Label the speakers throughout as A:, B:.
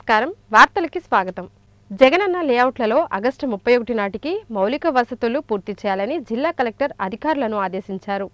A: నమస్కారం వార్తలకి స్వాగతం జగనన్న లేఅవుట్లలో ఆగస్టు ముప్పై ఒకటి నాటికి మౌలిక వసతులు పూర్తి చేయాలని జిల్లా కలెక్టర్ అధికారులను ఆదేశించారు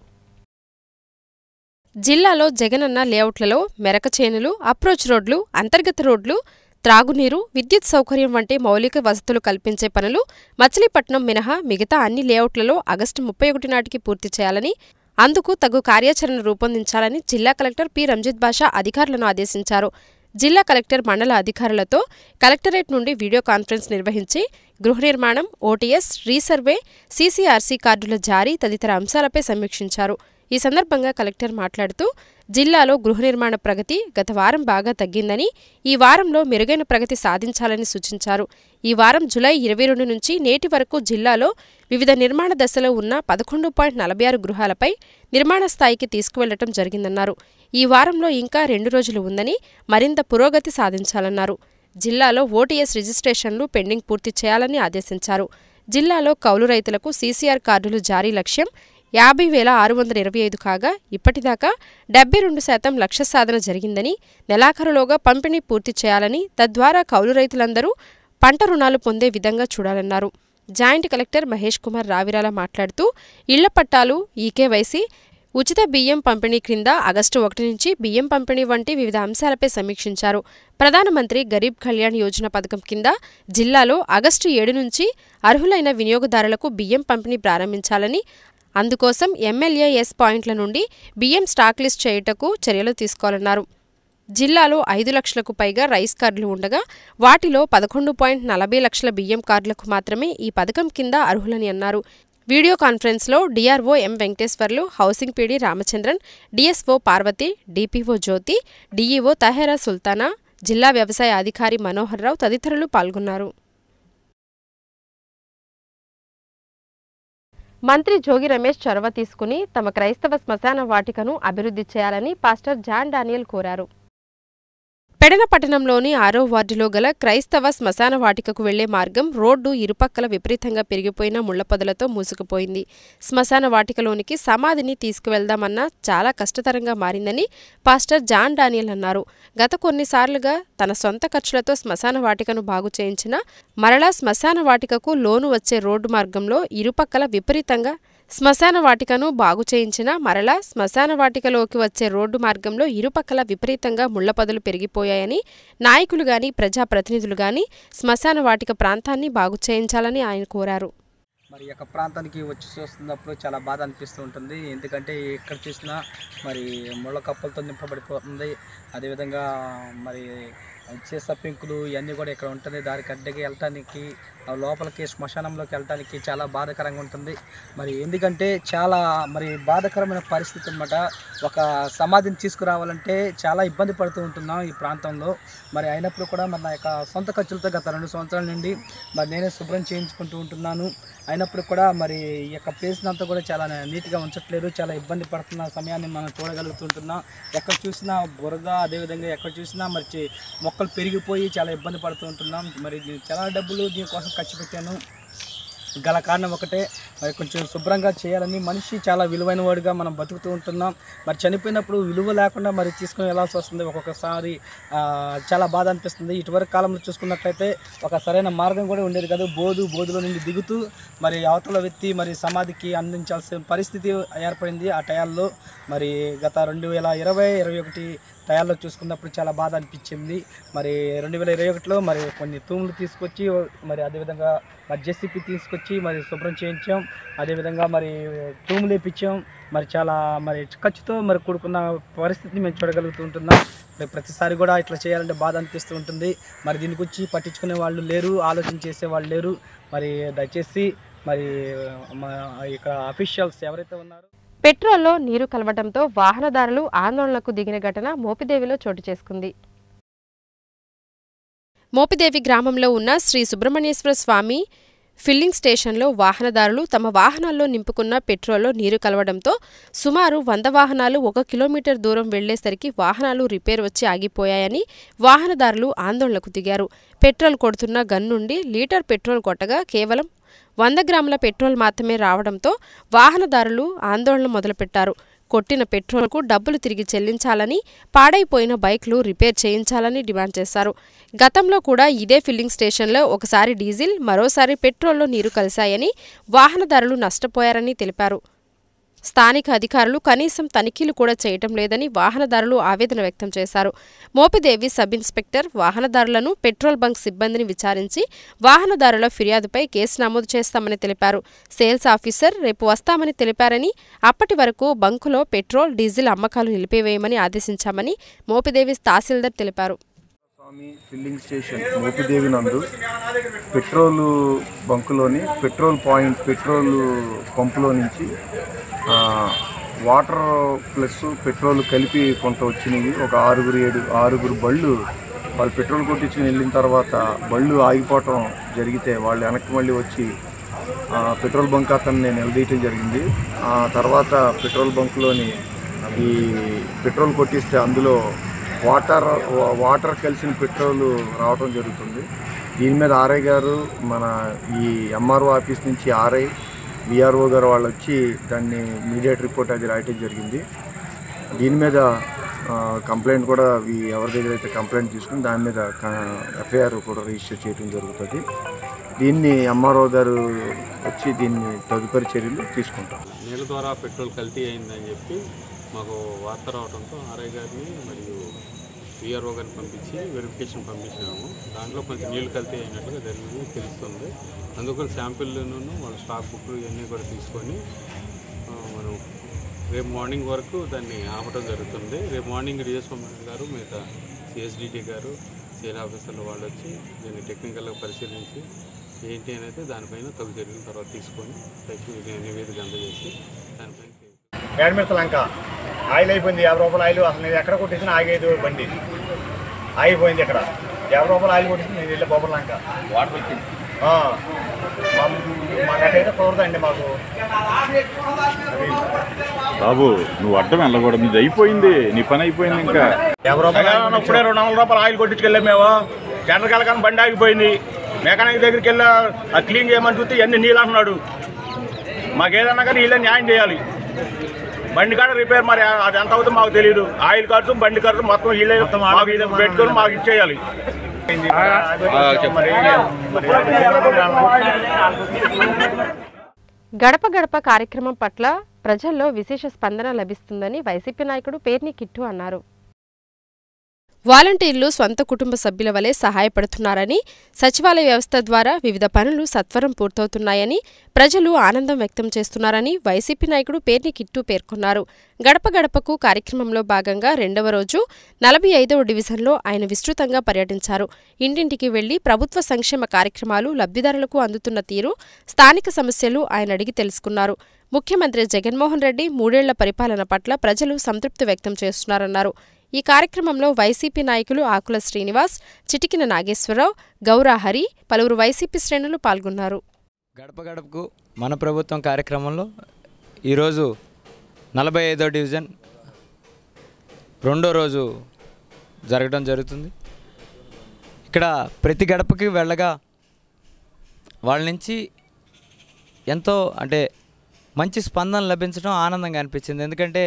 A: జిల్లాలో జగనన్న లేఅవుట్లలో మెరక చేనులు అప్రోచ్ రోడ్లు అంతర్గత రోడ్లు త్రాగునీరు విద్యుత్ సౌకర్యం వంటి మౌలిక వసతులు కల్పించే పనులు మచిలీపట్నం మినహా మిగతా అన్ని లేఅవుట్లలో ఆగస్టు ముప్పై ఒకటి నాటికి పూర్తి చేయాలని అందుకు తగు కార్యాచరణ రూపొందించాలని జిల్లా కలెక్టర్ పి రంజిత్ బాషా అధికారులను ఆదేశించారు జిల్లా కలెక్టర్ మండల అధికారులతో కలెక్టరేట్ నుండి వీడియో కాన్ఫరెన్స్ నిర్వహించి గృహ నిర్మాణం ఓటీఎస్ రీసర్వే సీసీఆర్సీ కార్డుల జారీ తదితర అంశాలపై సమీక్షించారు ఈ సందర్భంగా కలెక్టర్ మాట్లాడుతూ జిల్లాలో గృహ నిర్మాణ ప్రగతి గత వారం బాగా తగ్గిందని ఈ వారంలో మెరుగైన ప్రగతి సాధించాలని సూచించారు ఈ వారం జులై ఇరవై రెండు నుంచి నేటి వరకు జిల్లాలో వివిధ నిర్మాణ దశలో ఉన్న పదకొండు పాయింట్ నలభై ఆరు గృహాలపై నిర్మాణ స్థాయికి తీసుకువెళ్లటం జరిగిందన్నారు ఈ వారంలో ఇంకా రెండు రోజులు ఉందని మరింత పురోగతి సాధించాలన్నారు జిల్లాలో ఓటీఎస్ రిజిస్ట్రేషన్లు పెండింగ్ పూర్తి చేయాలని ఆదేశించారు జిల్లాలో కౌలు రైతులకు సీసీఆర్ కార్డులు జారీ లక్ష్యం యాభై వేల ఆరు వందల ఇరవై ఐదు కాగా ఇప్పటిదాకా డెబ్బై రెండు శాతం లక్ష్య సాధన జరిగిందని నెలాఖరులోగా పంపిణీ పూర్తి చేయాలని తద్వారా కౌలు రైతులందరూ పంట రుణాలు పొందే విధంగా చూడాలన్నారు జాయింట్ కలెక్టర్ మహేష్ కుమార్ రావిరాల మాట్లాడుతూ ఇళ్ల పట్టాలు ఈకేవైసీ ఉచిత బియ్యం పంపిణీ క్రింద ఆగస్టు ఒకటి నుంచి బియ్యం పంపిణీ వంటి వివిధ అంశాలపై సమీక్షించారు ప్రధానమంత్రి గరీబ్ కళ్యాణ్ యోజన పథకం కింద జిల్లాలో ఆగస్టు ఏడు నుంచి అర్హులైన వినియోగదారులకు బియ్యం పంపిణీ ప్రారంభించాలని అందుకోసం ఎమ్మెల్యే ఎస్ పాయింట్ల నుండి బియ్యం స్టాక్ లిస్ట్ చేయుటకు చర్యలు తీసుకోవాలన్నారు జిల్లాలో ఐదు లక్షలకు పైగా రైస్ కార్డులు ఉండగా వాటిలో పదకొండు పాయింట్ నలభై లక్షల బియ్యం కార్డులకు మాత్రమే ఈ పథకం కింద అర్హులని అన్నారు వీడియో కాన్ఫరెన్స్లో DRO M Venkateswarlu housing PD Ramachandran DSO Parvathi DPO Jyothi DEO Tahera Sultana జిల్లా వ్యవసాయ అధికారి మనోహర్ రావు తదితరులు పాల్గొన్నారు మంత్రి జోగి రమేష్ చొరవ తీసుకుని తమ క్రైస్తవ శ్మశాన వాటికను అభివృద్ధి చేయాలని పాస్టర్ జాన్ డానియల్ కోరారు పెడన పట్టణంలోని ఆరో వార్డులో గల క్రైస్తవ శ్మశాన వాటికకు వెళ్లే మార్గం రోడ్డు ఇరుపక్కల విపరీతంగా పెరిగిపోయిన ముళ్లపొదలతో మూసుకుపోయింది శ్మశాన వాటికలోనికి సమాధిని తీసుకువెళ్దామన్నా చాలా కష్టతరంగా మారిందని పాస్టర్ జాన్ డానియల్ అన్నారు గత కొన్నిసార్లుగా తన సొంత ఖర్చులతో శ్మశాన వాటికను బాగు చేయించిన మరలా శ్మశాన వాటికకు లోను వచ్చే రోడ్డు మార్గంలో ఇరుపక్కల విపరీతంగా శ్మశాన వాటికను బాగు చేయించిన మరలా శ్మశాన వాటికలోకి వచ్చే రోడ్డు మార్గంలో ఇరుపక్కల విపరీతంగా ముళ్లపొదలు పెరిగిపోయాయని నాయకులు గాని ప్రజాప్రతినిధులు గాని శ్మశాన వాటిక ప్రాంతాన్ని బాగు చేయించాలని ఆయన కోరారు
B: మరి ఈ యొక్క ప్రాంతానికి వచ్చి చూస్తున్నప్పుడు చాలా బాధ అనిపిస్తూ ఉంటుంది ఎందుకంటే ఎక్కడ చూసినా మరి ముళ్ళ కప్పలతో నింపబడిపోతుంది అదేవిధంగా మరి చేస పెంకులు ఇవన్నీ కూడా ఇక్కడ ఉంటుంది దానికి అడ్డకి వెళ్ళటానికి ఆ లోపలికి శ్మశానంలోకి వెళ్ళటానికి చాలా బాధాకరంగా ఉంటుంది మరి ఎందుకంటే చాలా మరి బాధాకరమైన పరిస్థితి అన్నమాట ఒక సమాధిని తీసుకురావాలంటే చాలా ఇబ్బంది పడుతూ ఉంటున్నాం ఈ ప్రాంతంలో మరి అయినప్పుడు కూడా మరి నా యొక్క సొంత ఖర్చులతో గత రెండు సంవత్సరాల నుండి మరి నేనే శుభ్రం చేయించుకుంటూ ఉంటున్నాను అయినప్పుడు కూడా మరి ఈ యొక్క ప్లేస్ని అంతా కూడా చాలా నీట్గా ఉంచట్లేదు చాలా ఇబ్బంది పడుతున్న సమయాన్ని మనం చూడగలుగుతుంటున్నాం ఎక్కడ చూసినా బురద అదేవిధంగా ఎక్కడ చూసినా మరి చి- మొక్కలు పెరిగిపోయి చాలా ఇబ్బంది పడుతూ ఉంటున్నాం మరి నేను చాలా డబ్బులు దీనికోసం ఖర్చు పెట్టాను గల కారణం ఒకటే మరి కొంచెం శుభ్రంగా చేయాలని మనిషి చాలా విలువైన వాడిగా మనం బతుకుతూ ఉంటున్నాం మరి చనిపోయినప్పుడు విలువ లేకుండా మరి తీసుకుని వెళ్ళాల్సి వస్తుంది ఒక్కొక్కసారి ఆ, చాలా బాధ అనిపిస్తుంది ఇటువరకు కాలంలో చూసుకున్నట్లయితే ఒక సరైన మార్గం కూడా ఉండేది కాదు బోధు బోధులో నుండి దిగుతూ మరి అవతల వ్యక్తి మరి సమాధికి అందించాల్సిన పరిస్థితి ఏర్పడింది ఆ టయాల్లో మరి గత రెండు వేల ఇరవై ఇరవై ఒకటి టయాల్లో చూసుకున్నప్పుడు చాలా బాధ అనిపించింది మరి రెండు వేల ఇరవై ఒకటిలో మరి కొన్ని తూములు తీసుకొచ్చి మరి అదేవిధంగా మరి జెసిపి తీసుకొచ్చి మరి శుభ్రం చేయించాం అదేవిధంగా మరి తూములు వేపించాం మరి చాలా మరి ఖర్చుతో మరి కూడుకున్న పరిస్థితిని మేము చూడగలుగుతుంటున్నాం మరి ప్రతిసారి కూడా ఇట్లా చేయాలంటే బాధ అనిపిస్తూ ఉంటుంది మరి దీని గురించి పట్టించుకునే వాళ్ళు లేరు ఆలోచన చేసే వాళ్ళు లేరు మరి దయచేసి మరి మా ఇక్కడ అఫీషియల్స్ ఎవరైతే ఉన్నారో
A: పెట్రోల్లో నీరు కలవటంతో వాహనదారులు ఆందోళనకు దిగిన ఘటన మోపిదేవిలో చోటు చేసుకుంది మోపిదేవి గ్రామంలో ఉన్న శ్రీ సుబ్రహ్మణ్యేశ్వర స్వామి ఫిల్లింగ్ స్టేషన్లో వాహనదారులు తమ వాహనాల్లో నింపుకున్న పెట్రోల్లో నీరు కలవడంతో సుమారు వంద వాహనాలు ఒక కిలోమీటర్ దూరం వెళ్లేసరికి వాహనాలు రిపేర్ వచ్చి ఆగిపోయాయని వాహనదారులు ఆందోళనకు దిగారు పెట్రోల్ కొడుతున్న గన్ నుండి లీటర్ పెట్రోల్ కొట్టగా కేవలం వంద గ్రాముల పెట్రోల్ మాత్రమే రావడంతో వాహనదారులు ఆందోళన మొదలుపెట్టారు కొట్టిన పెట్రోల్కు డబ్బులు తిరిగి చెల్లించాలని పాడైపోయిన బైక్లు రిపేర్ చేయించాలని డిమాండ్ చేశారు గతంలో కూడా ఇదే ఫిల్లింగ్ స్టేషన్లో ఒకసారి డీజిల్ మరోసారి పెట్రోల్లో నీరు కలిశాయని వాహనదారులు నష్టపోయారని తెలిపారు స్థానిక అధికారులు కనీసం తనిఖీలు కూడా చేయటం లేదని వాహనదారులు ఆవేదన వ్యక్తం చేశారు మోపిదేవి సబ్ ఇన్స్పెక్టర్ వాహనదారులను పెట్రోల్ బంక్ సిబ్బందిని విచారించి వాహనదారుల ఫిర్యాదుపై కేసు నమోదు చేస్తామని తెలిపారు సేల్స్ ఆఫీసర్ రేపు వస్తామని తెలిపారని అప్పటి వరకు బంకులో పెట్రోల్ డీజిల్ అమ్మకాలు నిలిపివేయమని ఆదేశించామని మోపిదేవి తహసీల్దార్ తెలిపారు
C: స్వామి ఫిల్లింగ్ స్టేషన్ మోపిదేవి నందు పెట్రోల్ బంకులోని పెట్రోల్ పాయింట్ పెట్రోల్ పంపులో నుంచి ఆ, వాటర్ ప్లస్ పెట్రోల్ కలిపి కొంత వచ్చినవి ఒక ఆరుగురు ఏడు ఆరుగురు బళ్ళు వాళ్ళు పెట్రోల్ కొట్టించుకుని వెళ్ళిన తర్వాత బళ్ళు ఆగిపోవటం జరిగితే వాళ్ళు వెనక్కి మళ్ళీ వచ్చి ఆ, పెట్రోల్ బంక్ అతన్ని నిలదీయటం జరిగింది ఆ తర్వాత పెట్రోల్ బంక్లోని ఈ పెట్రోల్ కొట్టిస్తే అందులో వాటర్ వా- వాటర్ కలిసిన పెట్రోల్ రావటం జరుగుతుంది దీని మీద ఆర్ఐ గారు మన ఈ ఎంఆర్ఓ ఆఫీస్ నుంచి ఆర్ఐ విఆర్ఓ గారు వాళ్ళు వచ్చి దాన్ని మీడియట్ రిపోర్ట్ అది రాయటం జరిగింది దీని మీద ఆ, కంప్లైంట్ కూడా ఈ ఎవరి దగ్గర అయితే కంప్లైంట్ తీసుకుని దాని మీద ఎఫ్ఐఆర్ కూడా రిజిస్టర్ చేయడం జరుగుతుంది దీన్ని ఎంఆర్ఓ గారు వచ్చి దీన్ని తదుపరి చర్యలు తీసుకుంటాం
D: నీళ్ళ ద్వారా పెట్రోల్ కల్తీ అయిందని చెప్పి మాకు వార్త రావడంతో ఆర్ఐ గారిని మరియు విఆర్ఓ గారిని పంపించి వెరిఫికేషన్ పంపించినాము దాంట్లో కొంచెం నీళ్ళు కల్తీ అయినట్లుగా జరిగింది తెలుస్తుంది అందుకని శాంపిల్ను వాళ్ళ స్టాక్ బుక్లు ఇవన్నీ కూడా తీసుకొని ఆ, మనం రేపు మార్నింగ్ వరకు దాన్ని ఆపడం జరుగుతుంది రేపు మార్నింగ్ డిఎస్ఓ గారు మిగతా సిఎస్డిటి గారు సేల్ ఆఫీసర్లు వాళ్ళు వచ్చి దీన్ని టెక్నికల్గా పరిశీలించి ఏంటి అనేది దానిపైన తగు చర్యలు తర్వాత తీసుకొని పైకి నివేదిక అందజేసి దానిపైన
E: ఏడమిర్త లంక ఆయిల్ అయిపోయింది యాభై రూపాయలు ఆయిల్ అసలు నేను ఎక్కడ కొట్టించినా ఆగేది బండి ఆగిపోయింది ఇక్కడ యాభై రూపాయలు ఆయిల్ కొట్టించి నేను వెళ్ళే బొబ్బర్ లంక వాటర్ వచ్చింది మాకైతే కుదరదండి మాకు
F: బాబు నువ్వు అడ్డం వెళ్ళకూడదు నీది అయిపోయింది నీ పని అయిపోయింది ఇంకా
E: యాభై రూపాయలు ఇప్పుడే రెండు వందల రూపాయలు ఆయిల్ కొట్టించుకెళ్ళాం మేము జనరల్ వెళ్ళగానే బండి ఆగిపోయింది మెకానిక్ దగ్గరికి వెళ్ళి ఆ క్లీన్ చేయమని చూస్తే ఎన్ని నీళ్ళు అంటున్నాడు మాకు ఏదన్నా కానీ వీళ్ళే న్యాయం చేయాలి బండి కాడ రిపేర్ మరి అది ఎంత అవుతుందో మాకు తెలియదు ఆయిల్ ఖర్చు బండి ఖర్చు మొత్తం వీళ్ళే మాకు వీళ్ళే పెట్టుకొని మాకు ఇచ్చేయాలి మరి
A: గడప గడప కార్యక్రమం పట్ల ప్రజల్లో విశేష స్పందన లభిస్తుందని వైసీపీ నాయకుడు పేర్ని కిట్టు అన్నారు వాలంటీర్లు స్వంత కుటుంబ సభ్యుల వలె సహాయపడుతున్నారని సచివాలయ వ్యవస్థ ద్వారా వివిధ పనులు సత్వరం పూర్తవుతున్నాయని ప్రజలు ఆనందం వ్యక్తం చేస్తున్నారని వైసీపీ నాయకుడు పేర్ని కిట్టు పేర్కొన్నారు గడప గడపకు కార్యక్రమంలో భాగంగా రెండవ రోజు నలభై ఐదవ డివిజన్లో ఆయన విస్తృతంగా పర్యటించారు ఇంటింటికి వెళ్లి ప్రభుత్వ సంక్షేమ కార్యక్రమాలు లబ్ధిదారులకు అందుతున్న తీరు స్థానిక సమస్యలు ఆయన అడిగి తెలుసుకున్నారు ముఖ్యమంత్రి జగన్మోహన్ రెడ్డి మూడేళ్ల పరిపాలన పట్ల ప్రజలు సంతృప్తి వ్యక్తం చేస్తున్నారన్నారు ఈ కార్యక్రమంలో వైసీపీ నాయకులు ఆకుల శ్రీనివాస్ చిటికిన నాగేశ్వరరావు గౌరా హరి పలువురు వైసీపీ శ్రేణులు పాల్గొన్నారు
G: గడప గడపకు మన ప్రభుత్వం కార్యక్రమంలో ఈరోజు నలభై ఐదో డివిజన్ రెండో రోజు జరగడం జరుగుతుంది ఇక్కడ ప్రతి గడపకి వెళ్ళగా వాళ్ళ నుంచి ఎంతో అంటే మంచి స్పందన లభించడం ఆనందంగా అనిపించింది ఎందుకంటే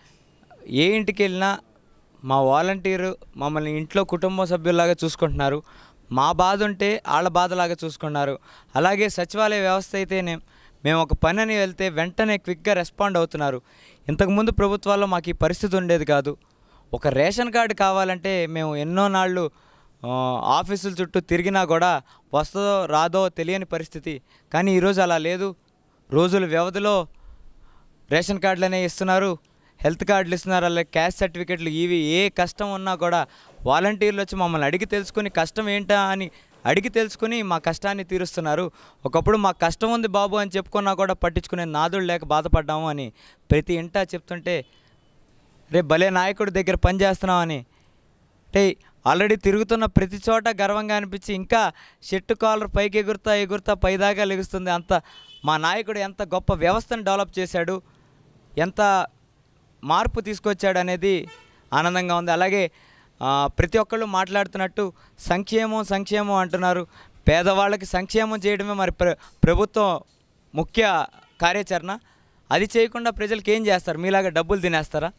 G: ఏ ఇంటికి వెళ్ళినా మా వాలంటీరు మమ్మల్ని ఇంట్లో కుటుంబ సభ్యుల్లాగా చూసుకుంటున్నారు మా బాధ ఉంటే వాళ్ళ బాధలాగా చూసుకున్నారు అలాగే సచివాలయ వ్యవస్థ అయితేనే మేము ఒక పని అని వెళ్తే వెంటనే క్విక్గా రెస్పాండ్ అవుతున్నారు ఇంతకుముందు ప్రభుత్వాల్లో మాకు ఈ పరిస్థితి ఉండేది కాదు ఒక రేషన్ కార్డు కావాలంటే మేము ఎన్నో నాళ్ళు ఆ, ఆఫీసుల చుట్టూ తిరిగినా కూడా వస్తుందో రాదో తెలియని పరిస్థితి కానీ ఈరోజు అలా లేదు రోజుల వ్యవధిలో రేషన్ కార్డులనే ఇస్తున్నారు హెల్త్ కార్డులు ఇస్తున్నారు అలాగే క్యాష్ సర్టిఫికెట్లు ఇవి ఏ కష్టం ఉన్నా కూడా వాలంటీర్లు వచ్చి మమ్మల్ని అడిగి తెలుసుకుని కష్టం ఏంటా అని అడిగి తెలుసుకుని మా కష్టాన్ని తీరుస్తున్నారు ఒకప్పుడు మాకు కష్టం ఉంది బాబు అని చెప్పుకున్నా కూడా పట్టించుకునే నాదుడు లేక బాధపడ్డాము అని ప్రతి ఇంటా చెప్తుంటే రేపు భలే నాయకుడి దగ్గర పని చేస్తున్నామని అంటే ఆల్రెడీ తిరుగుతున్న ప్రతి చోట గర్వంగా అనిపించి ఇంకా షెట్టు కాలర్ పైకి ఎగురుతా ఎగురుతా పైదాకా లెగుస్తుంది అంత మా నాయకుడు ఎంత గొప్ప వ్యవస్థను డెవలప్ చేశాడు ఎంత మార్పు తీసుకొచ్చాడు అనేది ఆనందంగా ఉంది అలాగే ఆ, ప్రతి ఒక్కళ్ళు మాట్లాడుతున్నట్టు సంక్షేమం సంక్షేమం అంటున్నారు పేదవాళ్ళకి సంక్షేమం చేయడమే మరి ప్ర ప్రభుత్వం ముఖ్య కార్యాచరణ అది చేయకుండా ప్రజలకు ఏం చేస్తారు మీలాగా డబ్బులు తినేస్తారా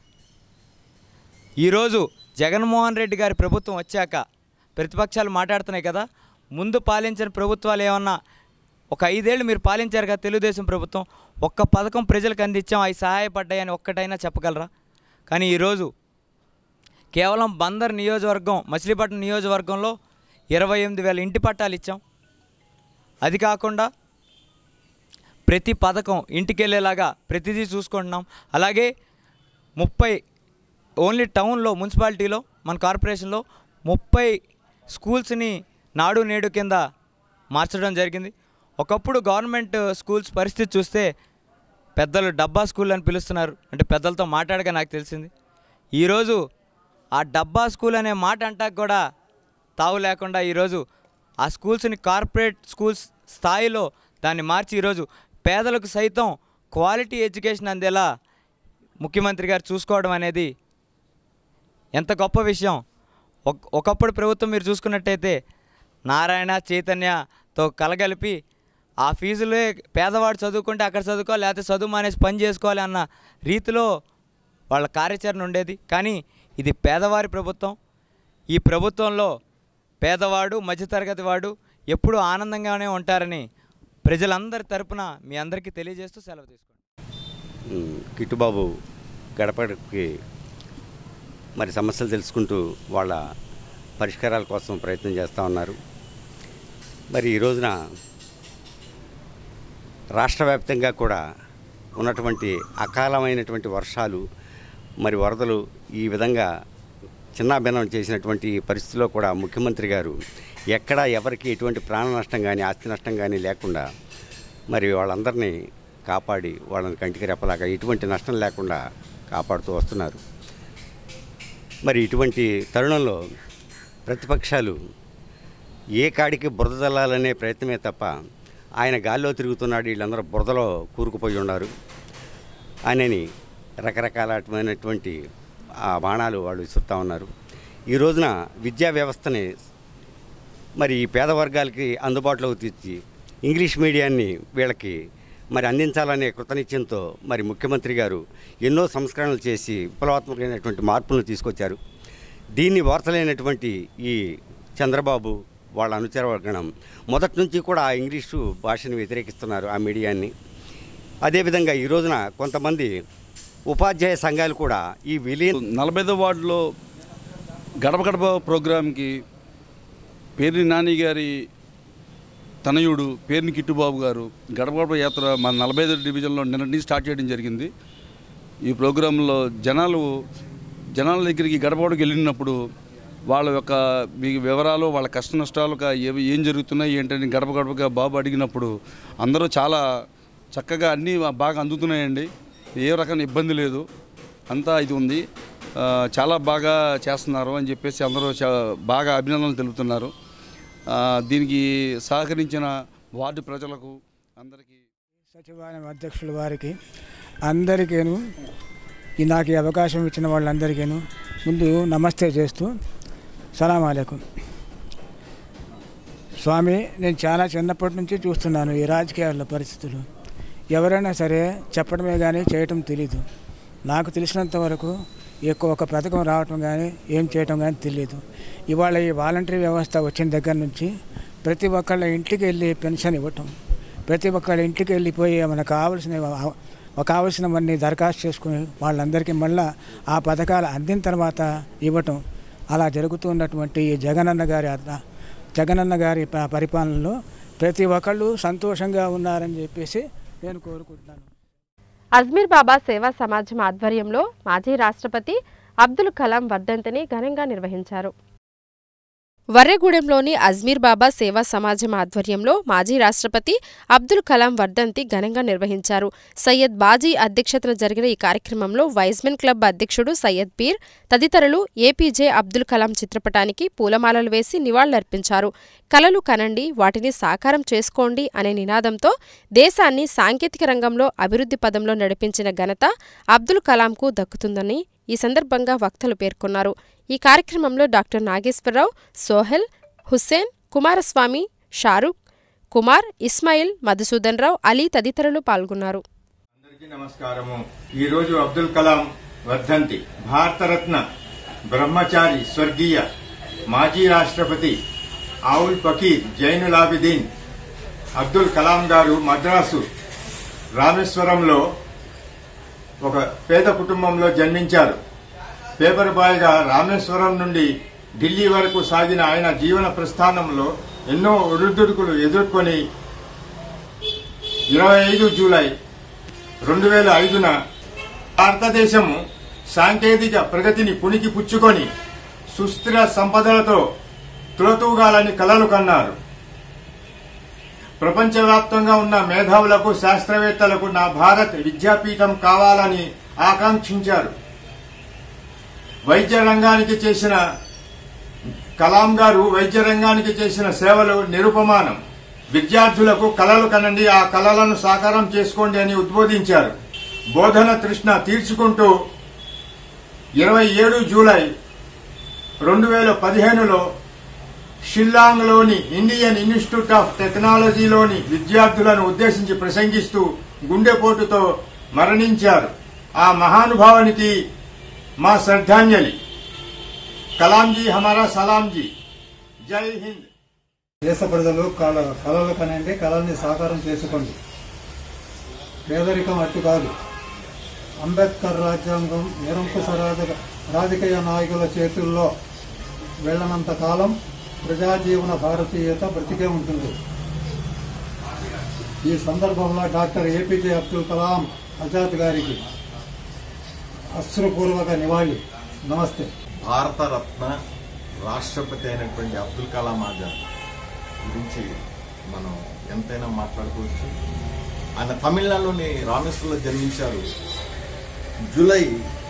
G: ఈరోజు జగన్మోహన్ రెడ్డి గారి ప్రభుత్వం వచ్చాక ప్రతిపక్షాలు మాట్లాడుతున్నాయి కదా ముందు పాలించిన ప్రభుత్వాలు ఏమన్నా ఒక ఐదేళ్ళు మీరు పాలించారు కదా తెలుగుదేశం ప్రభుత్వం ఒక్క పథకం ప్రజలకు అందించాం అవి సహాయపడ్డాయని ఒక్కటైనా చెప్పగలరా కానీ ఈరోజు కేవలం బందర్ నియోజకవర్గం మచిలీపట్నం నియోజకవర్గంలో ఇరవై ఎనిమిది వేల ఇంటి పట్టాలు ఇచ్చాం అది కాకుండా ప్రతి పథకం ఇంటికి వెళ్ళేలాగా ప్రతిదీ చూసుకుంటున్నాం అలాగే ముప్పై ఓన్లీ టౌన్లో మున్సిపాలిటీలో మన కార్పొరేషన్లో ముప్పై స్కూల్స్ని నాడు నేడు కింద మార్చడం జరిగింది ఒకప్పుడు గవర్నమెంట్ స్కూల్స్ పరిస్థితి చూస్తే పెద్దలు డబ్బా స్కూల్ అని పిలుస్తున్నారు అంటే పెద్దలతో మాట్లాడగా నాకు తెలిసింది ఈరోజు ఆ డబ్బా స్కూల్ అనే మాట అంటాక కూడా తావు లేకుండా ఈరోజు ఆ స్కూల్స్ని కార్పొరేట్ స్కూల్స్ స్థాయిలో దాన్ని మార్చి ఈరోజు పేదలకు సైతం క్వాలిటీ ఎడ్యుకేషన్ అందేలా ముఖ్యమంత్రి గారు చూసుకోవడం అనేది ఎంత గొప్ప విషయం ఒక ఒకప్పుడు ప్రభుత్వం మీరు చూసుకున్నట్టయితే నారాయణ చైతన్యతో కలగలిపి ఆ ఫీజులే పేదవాడు చదువుకుంటే అక్కడ చదువుకోవాలి లేకపోతే చదువు మానేసి పని చేసుకోవాలి అన్న రీతిలో వాళ్ళ కార్యాచరణ ఉండేది కానీ ఇది పేదవారి ప్రభుత్వం ఈ ప్రభుత్వంలో పేదవాడు మధ్యతరగతి వాడు ఎప్పుడూ ఆనందంగానే ఉంటారని ప్రజలందరి తరపున మీ అందరికీ తెలియజేస్తూ సెలవు తీసుకోండి
H: ఉమ్, కిట్టుబాబు గడపకి మరి సమస్యలు తెలుసుకుంటూ వాళ్ళ పరిష్కారాల కోసం ప్రయత్నం చేస్తూ ఉన్నారు మరి ఈ రోజున రాష్ట్ర వ్యాప్తంగా కూడా ఉన్నటువంటి అకాలమైనటువంటి వర్షాలు మరి వరదలు ఈ విధంగా చిన్నాభిన్నం చేసినటువంటి పరిస్థితిలో కూడా ముఖ్యమంత్రి గారు ఎక్కడా ఎవరికి ఎటువంటి ప్రాణ నష్టం కానీ ఆస్తి నష్టం కానీ లేకుండా మరి వాళ్ళందరినీ కాపాడి వాళ్ళని కంటికి రెప్పలాగా ఎటువంటి నష్టం లేకుండా కాపాడుతూ వస్తున్నారు మరి ఇటువంటి తరుణంలో ప్రతిపక్షాలు ఏ కాడికి బురద చల్లాలనే ప్రయత్నమే తప్ప ఆయన గాల్లో తిరుగుతున్నాడు వీళ్ళందరూ బురదలో కూరుకుపోయి ఉన్నారు ఆయనని రకరకాలమైనటువంటి ఆ బాణాలు వాళ్ళు విసురుతూ ఉన్నారు ఈ రోజున విద్యా వ్యవస్థని మరి ఈ పేద వర్గాలకి అందుబాటులోకి తెచ్చి ఇంగ్లీష్ మీడియాన్ని వీళ్ళకి మరి అందించాలనే కృతనిశ్చయంతో మరి ముఖ్యమంత్రి గారు ఎన్నో సంస్కరణలు చేసి విప్లవాత్మకమైనటువంటి మార్పులను తీసుకొచ్చారు దీన్ని వార్తలైనటువంటి ఈ చంద్రబాబు వాళ్ళ అనుచరవర్గణం మొదటి నుంచి కూడా ఆ ఇంగ్లీషు భాషను వ్యతిరేకిస్తున్నారు ఆ మీడియాన్ని అదేవిధంగా ఈ రోజున కొంతమంది ఉపాధ్యాయ సంఘాలు కూడా ఈ విలీన
I: నలభై ఐదో వార్డులో గడప గడప ప్రోగ్రాంకి పేర్ని నాని గారి తనయుడు పేర్ని కిట్టుబాబు గారు గడప గడప యాత్ర మన నలభై ఐదో డివిజన్లో నిన్నటి నుంచి స్టార్ట్ చేయడం జరిగింది ఈ ప్రోగ్రాంలో జనాలు జనాల దగ్గరికి గడప గడపకి వెళ్ళినప్పుడు వాళ్ళ యొక్క మీ వివరాలు వాళ్ళ కష్ట నష్టాలు కా- ఏవి ఏం జరుగుతున్నాయి ఏంటని గడప గడపగా బాబు అడిగినప్పుడు అందరూ చాలా చక్కగా అన్నీ బాగా అందుతున్నాయండి ఏ రకమైన ఇబ్బంది లేదు అంతా ఇది ఉంది ఆ, చాలా బాగా చేస్తున్నారు అని చెప్పేసి అందరూ చా- బాగా అభినందనలు తెలుపుతున్నారు ఆ, దీనికి సహకరించిన వార్డు ప్రజలకు అందరికీ
J: సచివాలయం అధ్యక్షుల వారికి అందరికీను ఈ నాకు ఈ అవకాశం ఇచ్చిన వాళ్ళందరికీను ముందు నమస్తే చేస్తూ సలాం అలైకుం స్వామి నేను చాలా చిన్నప్పటి నుంచి చూస్తున్నాను ఈ రాజకీయాల పరిస్థితులు ఎవరైనా సరే చెప్పడమే కానీ చేయటం తెలీదు నాకు తెలిసినంత వరకు ఎక్కువ ఒక పథకం రావటం కానీ ఏం చేయటం కానీ తెలియదు ఇవాళ ఈ వాలంటరీ వ్యవస్థ వచ్చిన దగ్గర నుంచి ప్రతి ఒక్కళ్ళ ఇంటికి వెళ్ళి పెన్షన్ ఇవ్వటం ప్రతి ఒక్కళ్ళ ఇంటికి వెళ్ళిపోయి మనకు కావాల్సిన కావాల్సినవన్నీ దరఖాస్తు చేసుకుని వాళ్ళందరికీ మళ్ళా ఆ పథకాలు అందిన తర్వాత ఇవ్వటం అలా జరుగుతున్నటువంటి ఈ జగనన్న గారి అద్ద- జగనన్న గారి ప- పరిపాలనలో ప్రతి ఒక్కళ్ళు సంతోషంగా ఉన్నారని చెప్పేసి నేను కోరుకుంటున్నాను
A: అజ్మీర్ బాబా సేవా సమాజం ఆధ్వర్యంలో మాజీ రాష్ట్రపతి అబ్దుల్ కలాం వర్ధంతిని ఘనంగా నిర్వహించారు వర్రెగూడెంలోని అజ్మీర్ బాబా సేవా సమాజం ఆధ్వర్యంలో మాజీ రాష్ట్రపతి అబ్దుల్ కలాం వర్ధంతి ఘనంగా నిర్వహించారు సయ్యద్ బాజీ అధ్యక్షతన జరిగిన ఈ కార్యక్రమంలో వైజ్మెన్ క్లబ్ అధ్యక్షుడు సయ్యద్ పీర్ తదితరులు ఏపీజే అబ్దుల్ కలాం చిత్రపటానికి పూలమాలలు వేసి నివాళులర్పించారు కలలు కనండి వాటిని సాకారం చేసుకోండి అనే నినాదంతో దేశాన్ని సాంకేతిక రంగంలో అభివృద్ధి పదంలో నడిపించిన ఘనత అబ్దుల్ కలాంకు దక్కుతుందని ఈ సందర్భంగా వక్తలు పేర్కొన్నారు ఈ కార్యక్రమంలో డాక్టర్ నాగేశ్వరరావు సోహెల్ హుస్సేన్ కుమారస్వామి షారూక్ కుమార్ ఇస్మాయిల్ మధుసూదన్ రావు అలీ తదితరులు పాల్గొన్నారు
K: అందరికీ నమస్కారము ఈరోజు అబ్దుల్ కలాం వర్ధంతి భారతరత్న బ్రహ్మచారి స్వర్గీయ మాజీ రాష్ట్రపతి ఆవుల్ ఫకీర్ జైనుల్ ఆబిదీన్ అబ్దుల్ కలాం గారు మద్రాసు రామేశ్వరంలో ఒక పేద కుటుంబంలో జన్మించారు పేపర్ బాయ్గా రామేశ్వరం నుండి ఢిల్లీ వరకు సాగిన ఆయన జీవన ప్రస్థానంలో ఎన్నో ఒడిదుడుకులు ఎదుర్కొని ఇరవై ఐదు జూలై రెండు వేల ఐదున భారతదేశము సాంకేతిక ప్రగతిని పుణికి పుచ్చుకొని సుస్థిర సంపదలతో తులతూగాలని కలలు కన్నారు ప్రపంచవ్యాప్తంగా ఉన్న మేధావులకు శాస్త్రవేత్తలకు నా భారత్ విద్యాపీఠం కావాలని ఆకాంక్షించారు వైద్య రంగానికి చేసిన కలాం గారు వైద్య రంగానికి చేసిన సేవలు నిరుపమానం విద్యార్థులకు కలలు కనండి ఆ కలలను సాకారం చేసుకోండి అని ఉద్బోధించారు బోధన తృష్ణ తీర్చుకుంటూ ఇరవై ఏడు జూలై రెండు వేల పదిహేనులో షిల్లాంగ్లోని ఇండియన్ ఇన్స్టిట్యూట్ ఆఫ్ టెక్నాలజీలోని విద్యార్థులను ఉద్దేశించి ప్రసంగిస్తూ గుండెపోటుతో మరణించారు ఆ మహానుభావునికి మా శ్రద్ధాంజలి కలాంజీ హమారా సలాంజీ జై హింద్
L: దేశ ప్రజలు కళ కళలు కనండి కళల్ని సాకారం చేసుకోండి పేదరికం అట్టు కాదు అంబేద్కర్ రాజ్యాంగం నిరంకుశ రాజ రాజకీయ నాయకుల చేతుల్లో వెళ్ళనంత కాలం ప్రజాజీవన భారతీయత బ్రతికే ఉంటుంది ఈ సందర్భంలో డాక్టర్ ఏపీజే అబ్దుల్ కలాం ఆజాద్ గారికి అశ్రుపూర్వక నివాళి నమస్తే
M: భారతరత్న రాష్ట్రపతి అయినటువంటి అబ్దుల్ కలాం ఆజాద్ గురించి మనం ఎంతైనా మాట్లాడుకోవచ్చు ఆయన తమిళనాడులోని రామేశ్వరంలో జన్మించారు జూలై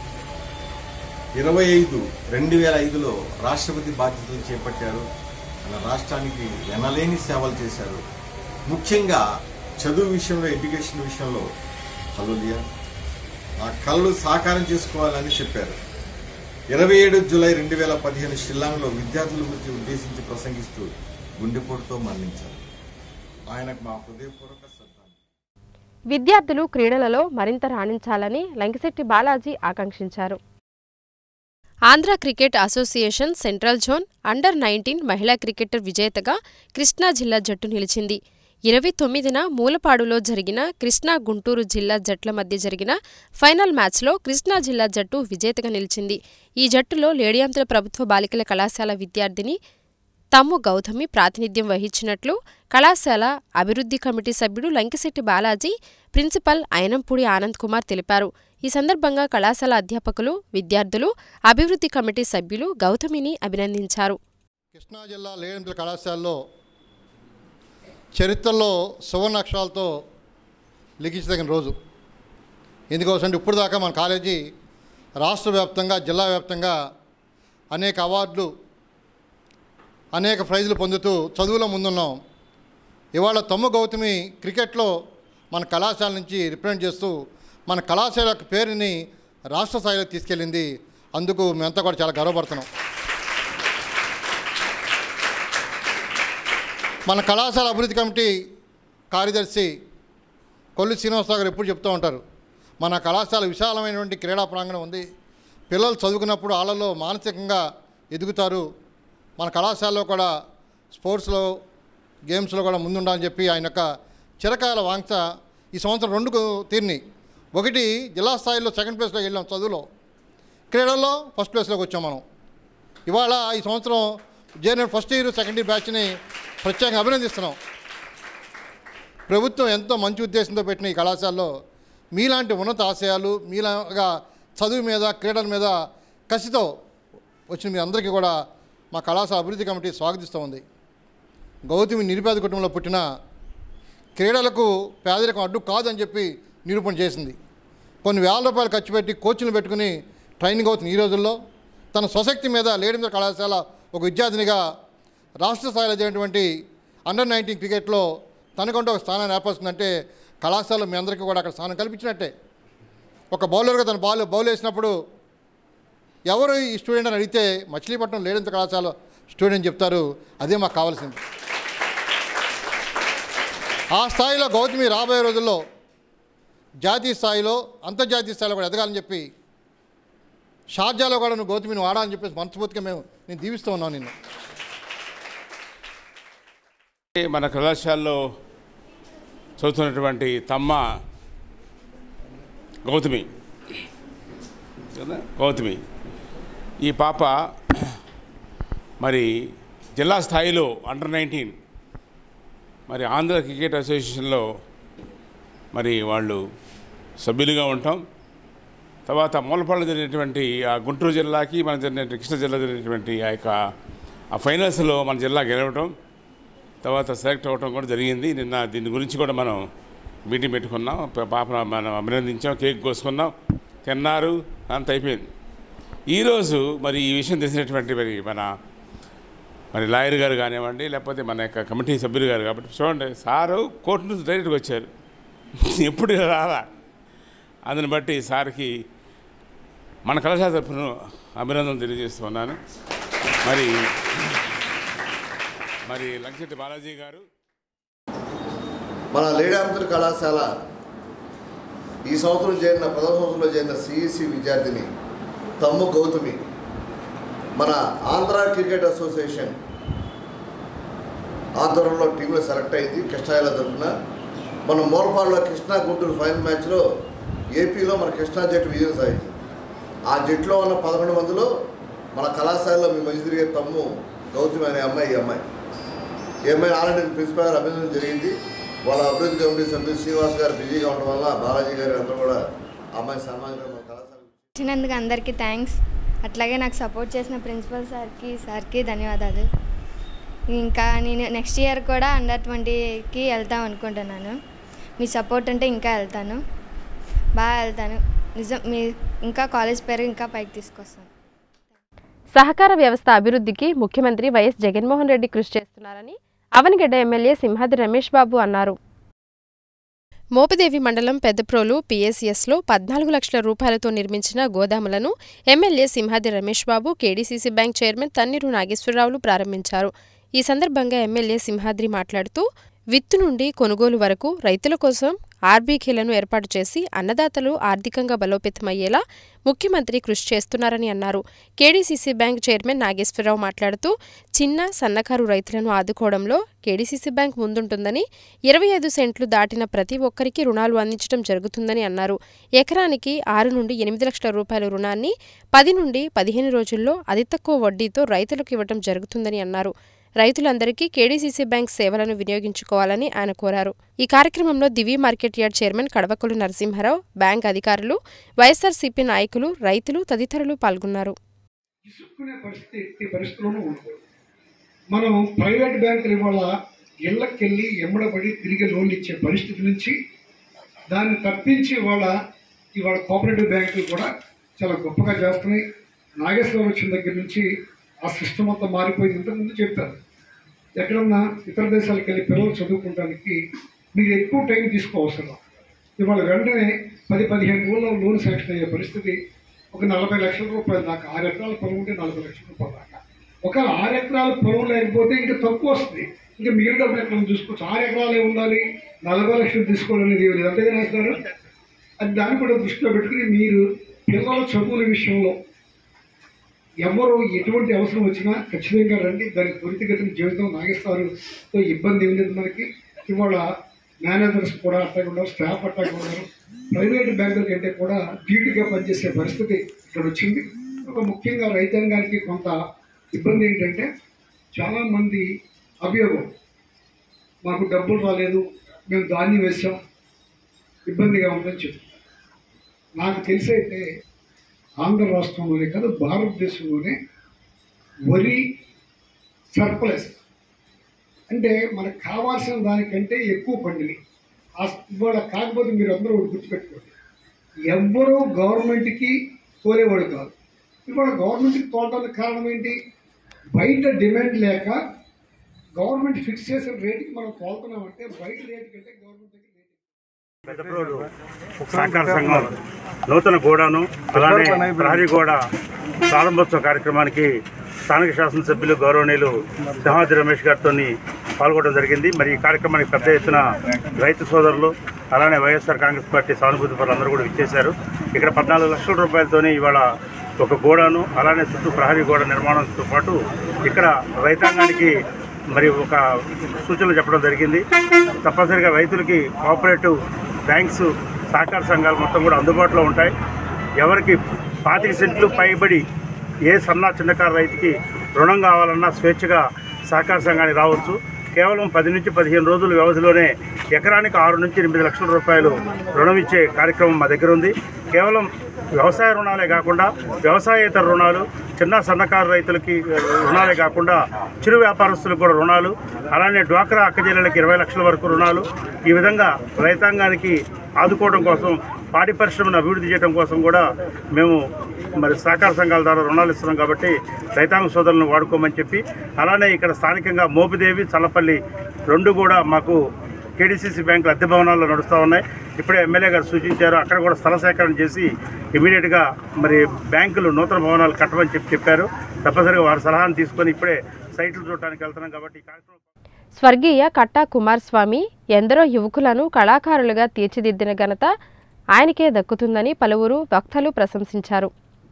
M: ఇరవై ఐదు రెండు వేల ఐదులో రాష్ట్రపతి బాధ్యతలు చేపట్టారు ఆయన రాష్ట్రానికి ఎనలేని సేవలు చేశారు ముఖ్యంగా చదువు విషయంలో ఎడ్యుకేషన్ విషయంలో హలోలియా ఆ కళలు సాకారం చేసుకోవాలని చెప్పారు ఇరవై ఏడు జూలై రెండు వేల పదిహేను షిల్లాంగ్లో విద్యార్థుల గురించి ఉద్దేశించి ప్రసంగిస్తూ గుండెపోటుతో మరణించారు ఆయనకు మా హృదయపూర్వక శ్రద్ధాంజలి
A: విద్యార్థులు క్రీడలలో మరింత రాణించాలని లంకిశెట్టి బాలాజీ ఆకాంక్షించారు Andhra cricket association central zone under nineteen మహిళా క్రికెటర్ విజేతగా కృష్ణా జిల్లా జట్టు నిలిచింది ఇరవై తొమ్మిదిన మూలపాడులో జరిగిన కృష్ణా గుంటూరు జిల్లా జట్ల మధ్య జరిగిన ఫైనల్ మ్యాచ్లో కృష్ణా జిల్లా జట్టు విజేతగా నిలిచింది ఈ జట్టులో లేడియాంతల ప్రభుత్వ బాలికల కళాశాల విద్యార్థిని తమ్ము గౌతమి ప్రాతినిధ్యం వహించినట్లు కళాశాల అభివృద్ధి కమిటీ సభ్యుడు లంకిశెట్టి బాలాజీ ప్రిన్సిపల్ అయినంపూడి ఆనంద్ కుమార్ తెలిపారు ఈ సందర్భంగా కళాశాల అధ్యాపకులు విద్యార్థులు అభివృద్ధి కమిటీ సభ్యులు గౌతమిని అభినందించారు
N: కృష్ణా జిల్లా లేడంతుల కళాశాలలో చరిత్రలో సువర్ణాక్షరాలతో లిఖించదగిన రోజు ఎందుకోసం ఇప్పుడు దాకా మన కాలేజీ రాష్ట్ర వ్యాప్తంగా జిల్లా వ్యాప్తంగా అనేక అవార్డులు అనేక ప్రైజులు పొందుతూ చదువులో ముందున్నాం ఇవాళ తమ్ము గౌతమి క్రికెట్లో మన కళాశాల నుంచి రిప్రజెంట్ చేస్తూ మన కళాశాల యొక్క పేరుని రాష్ట్ర స్థాయిలో తీసుకెళ్ళింది అందుకు మేమంతా కూడా చాలా గర్వపడుతున్నాం మన కళాశాల అభివృద్ధి కమిటీ కార్యదర్శి కొల్లి శ్రీనివాసరావు గారు ఎప్పుడు చెప్తూ ఉంటారు మన కళాశాల విశాలమైనటువంటి క్రీడా ప్రాంగణం ఉంది పిల్లలు చదువుకున్నప్పుడు వాళ్ళలో మానసికంగా ఎదుగుతారు మన కళాశాలలో కూడా స్పోర్ట్స్లో గేమ్స్లో కూడా ముందుండాలని చెప్పి ఆయన యొక్క చిరకాల వాంఛ ఈ సంవత్సరం రెండు తీరిని ఒకటి జిల్లా స్థాయిలో సెకండ్ ప్లేస్లోకి వెళ్ళాం చదువులో క్రీడల్లో ఫస్ట్ ప్లేస్లోకి వచ్చాం మనం ఇవాళ ఈ సంవత్సరం junior first year second year బ్యాచ్ని ప్రత్యేకంగా అభినందిస్తున్నాం ప్రభుత్వం ఎంతో మంచి ఉద్దేశంతో పెట్టిన ఈ కళాశాలలో మీలాంటి ఉన్నత ఆశయాలు మీలాగా చదువు మీద క్రీడల మీద కసితో వచ్చిన మీ అందరికీ కూడా మా కళాశాల అభివృద్ధి కమిటీ స్వాగతిస్తూ ఉంది గౌతమి నిరుపేద కుటుంబంలో పుట్టిన క్రీడలకు పేదరికం అడ్డు కాదని చెప్పి నిరూపణ చేసింది కొన్ని వేల రూపాయలు ఖర్చు పెట్టి కోచ్లు పెట్టుకుని ట్రైనింగ్ అవుతుంది ఈ రోజుల్లో తన స్వశక్తి మీద లేడీంద్ర కళాశాల ఒక విద్యార్థినిగా రాష్ట్ర స్థాయిలో జరిగినటువంటి అండర్ నైన్టీన్ క్రికెట్లో తనకంటూ ఒక స్థానాన్ని ఏర్పరుస్తుందంటే కళాశాలలో మీ అందరికీ కూడా అక్కడ స్థానం కల్పించినట్టే ఒక బౌలర్గా తన బాల్ బౌల్ వేసినప్పుడు ఎవరు ఈ స్టూడెంట్ అని అడిగితే మచిలీపట్నం లేడంత కళాశాల స్టూడెంట్ చెప్తారు అదే మాకు కావాల్సింది ఆ స్థాయిలో గౌతమి రాబోయే రోజుల్లో జాతీయ స్థాయిలో అంతర్జాతీయ స్థాయిలో కూడా ఎదగాలని చెప్పి షార్జాలో కూడా నువ్వు గౌతమి నువ్వు ఆడాలని చెప్పేసి మనస్ఫూర్తిగా మేము నేను దీవిస్తూ ఉన్నాను నిన్ను
O: మన కళాశాలలో చదువుతున్నటువంటి తమ్మ గౌతమి కదా? గౌతమి ఈ పాప మరి జిల్లా స్థాయిలో అండర్ నైన్టీన్ మరి ఆంధ్ర క్రికెట్ అసోసియేషన్లో మరి వాళ్ళు సభ్యులుగా ఉంటాం తర్వాత మూలపాడు జరిగినటువంటి ఆ గుంటూరు జిల్లాకి మన జరిగిన కృష్ణా జిల్లా జరిగినటువంటి ఆ యొక్క ఆ ఫైనల్స్లో మన జిల్లా గెలవటం తర్వాత సెలెక్ట్ అవ్వటం కూడా జరిగింది నిన్న దీని గురించి కూడా మనం మీటింగ్ పెట్టుకున్నాం ప- పాపను మనం అభినందించాం కేక్ కోసుకున్నాం తిన్నారు అంత అయిపోయింది ఈరోజు మరి ఈ విషయం తెలిసినటువంటి మరి మన మరి లాయర్ గారు కానివ్వండి లేకపోతే మన యొక్క కమిటీ సభ్యులు గారు కాబట్టి చూడండి సారు కోర్టు నుంచి డైరెక్ట్గా వచ్చారు ఎప్పుడు రాలా అందుని బట్టి సార్కి మన కళాశాల తరఫున అభినందనలు తెలియజేస్తున్నాను మరి మరి లంకెట్టి బాలాజీ గారు
P: మన లేడాంతర్ కళాశాల ఈ సంవత్సరం చేరిన ప్రథమ సంవత్సరంలో చేరిన సిఈసి విద్యార్థిని తమ్ము గౌతమి మన ఆంధ్ర క్రికెట్ అసోసియేషన్ ఆధ్వర్యంలో టీంలో సెలెక్ట్ అయింది కృష్ణాయిల తరఫున మన మూలపాడులో కృష్ణా గుంటూరు ఫైనల్ మ్యాచ్లో ఏపీలో మన కృష్ణా జట్టు విజయం సాధించింది ఆ జట్టులో ఉన్న పదకొండు మందిలో మన కళాశాలలో మీ మధ్య తిరిగే తమ్ము గౌతమి అనే అమ్మాయి ఈ అమ్మాయి ఈ అమ్మాయి ఆల్రెడీ ప్రిన్సిపల్ గారు అభినందన జరిగింది వాళ్ళ అభివృద్ధి కమిటీ సభ్యులు శ్రీనివాస్ గారు బిజీగా ఉండడం వల్ల బాలాజీ గారు అందరూ కూడా ఆ అమ్మాయి సన్మానించడం మన కళాశాల
Q: వచ్చినందుకు అందరికీ థ్యాంక్స్ అట్లాగే నాకు సపోర్ట్ చేసిన ప్రిన్సిపల్ సార్కి సార్కి ధన్యవాదాలు ఇంకా నేను నెక్స్ట్ ఇయర్ కూడా అండర్ ట్వంటీకి వెళ్తాం అనుకుంటున్నాను మీ సపోర్ట్ ఉంటే ఇంకా వెళ్తాను బాగా వెళ్తాను నిజం మీ ఇంకా కాలేజ్ పేరు ఇంకా పైకి తీసుకొస్తాను
A: సహకార వ్యవస్థ అభివృద్ధికి ముఖ్యమంత్రి వైఎస్ జగన్మోహన్ రెడ్డి కృషి చేస్తున్నారని అవనిగడ్డ ఎమ్మెల్యే సింహాద్రి రమేష్ బాబు అన్నారు మోపిదేవి మండలం పెద్దప్రోలు పీఎస్ఎస్లో పద్నాలుగు లక్షల రూపాయలతో నిర్మించిన గోదాములను MLA Simhadri Ramesh Babu KDCC bank chairman Tanneeru నాగేశ్వరరావులు ప్రారంభించారు ఈ సందర్భంగా ఎమ్మెల్యే సింహాద్రి మాట్లాడుతూ విత్తు నుండి కొనుగోలు వరకు రైతుల కోసం ఆర్బీకేలను ఏర్పాటు చేసి అన్నదాతలు ఆర్థికంగా బలోపేతమయ్యేలా ముఖ్యమంత్రి కృషి చేస్తున్నారని అన్నారు కేడీసీసీ బ్యాంక్ చైర్మన్ నాగేశ్వరరావు మాట్లాడుతూ చిన్న సన్నకారు రైతులను ఆదుకోవడంలో కేడీసీసీ బ్యాంక్ ముందుంటుందని ఇరవై ఐదు సెంట్లు దాటిన ప్రతి ఒక్కరికి రుణాలు అందించడం జరుగుతుందని అన్నారు ఎకరానికి ఆరు నుండి ఎనిమిది లక్షల రూపాయల రుణాన్ని పది నుండి పదిహేను రోజుల్లో అతి తక్కువ వడ్డీతో రైతులకు ఇవ్వడం జరుగుతుందని అన్నారు రైతులందరికీ కేడీసీసీ బ్యాంక్ సేవలను వినియోగించుకోవాలని ఆయన కోరారు ఈ కార్యక్రమంలో Divi market yard chairman Kadavakulu Narasimharao bank అధికారులు వైఎస్ఆర్సీపీ నాయకులు రైతులు తదితరులు పాల్గొన్నారు
R: తీసుకునే పరిస్థితి ఎట్టి పరిస్థితుల్లోనూ ఉండకూడదు మనం ప్రైవేట్ బ్యాంకులు ఇవాళ ఇళ్ళకెళ్ళి ఎమ్మడబడి తిరిగి లోన్లు ఇచ్చే పరిస్థితి నుంచి దాన్ని తప్పించి ఇవాళ ఇవాళ కోఆపరేటివ్ బ్యాంకులు కూడా చాలా గొప్పగా చేస్తున్నాయి నాగేశ్వరం వచ్చిన దగ్గర నుంచి ఆ సిస్టమ్ అంతా మారిపోయింది ఇంతకుముందు చెప్పారు ఎక్కడన్నా ఇతర దేశాలకు వెళ్ళి పిల్లలు చదువుకోవడానికి మీరు ఎక్కువ టైం తీసుకోవసరం ఇవాళ వెంటనే పది పదిహేను రోజుల్లో లోన్ శాంక్షన్ అయ్యే పరిస్థితి ఒక నలభై లక్షల రూపాయల దాకా ఆరు ఎకరాల పొలం ఉంటే నలభై లక్షల రూపాయల దాకా ఒక ఆరు ఎకరాల పొలం లేకపోతే ఇంకా తక్కువ వస్తుంది ఇంకా మిగిలిన డబ్బులు ఎక్కడ చూసుకోవచ్చు ఆరు ఎకరాలే ఉండాలి నలభై లక్షలు తీసుకోవాలనేది ఏమి లేదు అంతేగా రాస్తారు అది దాన్ని కూడా దృష్టిలో పెట్టుకుని మీరు పిల్లల చదువుల విషయంలో ఎవరు ఎటువంటి అవసరం వచ్చినా ఖచ్చితంగా రండి దానికి త్వరితగతిన జీవితం నాగేస్తారుతో ఇబ్బంది ఏం లేదు మనకి ఇవాళ మేనేజర్స్ కూడా అట్లాగే ఉన్నారు స్టాఫ్ అట్లాగే ఉన్నారు ప్రైవేట్ బ్యాంకుల కంటే కూడా ధీటుగా పనిచేసే పరిస్థితి ఇక్కడ వచ్చింది ఒక ముఖ్యంగా రైతాంగానికి కొంత ఇబ్బంది ఏంటంటే చాలామంది అభియోగం మాకు డబ్బులు రాలేదు మేము ధాన్యం వేసాం ఇబ్బందిగా ఉందని చెప్తారు నాకు తెలిసి అయితే ఆంధ్ర రాష్ట్రంలోనే కాదు భారతదేశంలోనే వరి సర్ప్లస్ అంటే మనకు కావాల్సిన దానికంటే ఎక్కువ పండిని ఇవాళ కాకపోతే మీరు అందరూ ఒకటి గుర్తుపెట్టుకోండి ఎవ్వరూ గవర్నమెంట్కి తోలేవాడు కాదు ఇవాళ గవర్నమెంట్కి తోలడానికి కారణం ఏంటి బయట డిమాండ్ లేక గవర్నమెంట్ ఫిక్స్ చేసిన రేటుకి మనం తోలుతున్నామంటే బయట రేటు కంటే గవర్నమెంట్ దగ్గర
S: పెద్దప్రోలు సహకార సంఘం నూతన గోడాను అలానే ప్రహరీ గోడ ప్రారంభోత్సవ కార్యక్రమానికి స్థానిక శాసనసభ్యులు గౌరవనీయులు సింహాద్రి రమేష్ గారితో పాల్గొనడం జరిగింది మరి ఈ కార్యక్రమానికి పెద్ద ఎత్తున రైతు సోదరులు అలానే వైఎస్ఆర్ కాంగ్రెస్ పార్టీ సానుభూతి పరులు అందరూ కూడా విచ్చేశారు ఇక్కడ పద్నాలుగు లక్షల రూపాయలతోని ఇవాళ ఒక గోడను అలానే చుట్టూ ప్రహరీ గోడ నిర్మాణంతో పాటు ఇక్కడ రైతాంగానికి మరి ఒక సూచనలు చెప్పడం జరిగింది తప్పనిసరిగా రైతులకి కోఆపరేటివ్ బ్యాంక్స్ సహకార సంఘాలు మొత్తం కూడా అందుబాటులో ఉంటాయి ఎవరికి పాతిక సెంట్లు పైబడి ఏ సన్న చిన్నకారు రైతుకి రుణం కావాలన్నా స్వేచ్ఛగా సహకార సంఘానికి రావచ్చు కేవలం పది నుంచి పదిహేను రోజుల వ్యవధిలోనే ఎకరానికి ఆరు నుంచి ఎనిమిది లక్షల రూపాయలు రుణం ఇచ్చే కార్యక్రమం మా దగ్గర ఉంది కేవలం వ్యవసాయ రుణాలే కాకుండా వ్యవసాయేతర రుణాలు చిన్న సన్నకారు రైతులకి రుణాలే కాకుండా చిరు వ్యాపారస్తులకు కూడా రుణాలు అలానే డ్వాక్రా అక్కజెల్లెలకి ఇరవై లక్షల వరకు రుణాలు ఈ విధంగా రైతాంగానికి ఆదుకోవడం కోసం పాడి పరిశ్రమను అభివృద్ధి చేయడం కోసం కూడా మేము మరి సహకార సంఘాల ద్వారా రుణాలు ఇస్తున్నాం కాబట్టి రైతాంగ సోదరులను వాడుకోమని చెప్పి అలానే ఇక్కడ స్థానికంగా మోపిదేవి చల్లపల్లి రెండు కూడా మాకు కేడీసీసీ బ్యాంకులు అద్దె భవనాల్లో నడుస్తూ ఉన్నాయి ఇప్పుడే ఎమ్మెల్యే గారు సూచించారు అక్కడ కూడా స్థల సేకరణ చేసి ఇమీడియట్గా మరి బ్యాంకులు నూతన భవనాలు కట్టమని చెప్పి చెప్పారు తప్పనిసరిగా వారి సలహాను తీసుకొని ఇప్పుడే సైట్లు చూడటానికి వెళ్తున్నాం కాబట్టి ఈ కార్యక్రమం
A: స్వర్గీయ కట్టా కుమారస్వామి ఎందరో యువకులను కళాకారులుగా తీర్చిదిద్దిన ఘనత ఆయనకే దక్కుతుందని పలువురు వక్తలు ప్రశంసించారు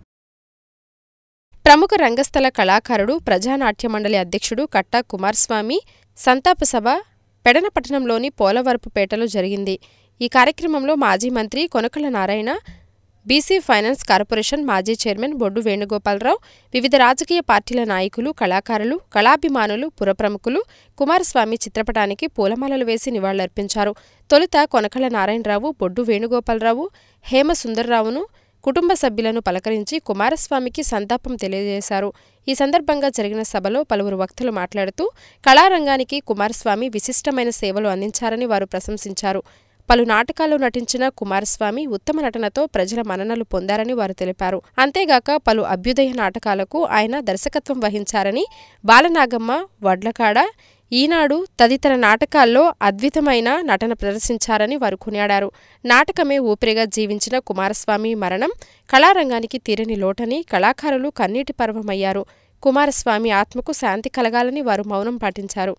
A: ప్రముఖ రంగస్థల కళాకారుడు ప్రజానాట్య మండలి అధ్యక్షుడు కట్టా కుమారస్వామి సంతాప సభ పెడనపట్టణంలోని పోలవరపుపేటలో జరిగింది ఈ కార్యక్రమంలో మాజీ మంత్రి Konakalla Narayana BC finance corporation మాజీ చైర్మన్ బొడ్డు వేణుగోపాలరావు వివిధ రాజకీయ పార్టీల నాయకులు కళాకారులు కళాభిమానులు పురప్రముఖులు కుమారస్వామి చిత్రపటానికి పూలమాలలు వేసి నివాళులర్పించారు తొలుత కొనకళ్ళ నారాయణరావు బొడ్డు వేణుగోపాలరావు హేమ సుందర్రావును కుటుంబ సభ్యులను పలకరించి కుమారస్వామికి సంతాపం తెలియజేశారు ఈ సందర్భంగా జరిగిన సభలో పలువురు వక్తలు మాట్లాడుతూ కళారంగానికి కుమారస్వామి విశిష్టమైన సేవలు అందించారని వారు ప్రశంసించారు పలు నాటకాల్లో నటించిన కుమారస్వామి ఉత్తమ నటనతో ప్రజల మన్ననలు పొందారని వారు తెలిపారు అంతేగాక పలు అభ్యుదయ నాటకాలకు ఆయన దర్శకత్వం వహించారని బాలనాగమ్మ వడ్లకాడ ఈనాడు తదితర నాటకాల్లో అద్భుతమైన నటన ప్రదర్శించారని వారు కొనియాడారు నాటకమే ఊపిరిగా జీవించిన కుమారస్వామి మరణం కళారంగానికి తీరని లోటని కళాకారులు కన్నీటి పర్వమయ్యారు కుమారస్వామి ఆత్మకు శాంతి కలగాలని వారు మౌనం పాటించారు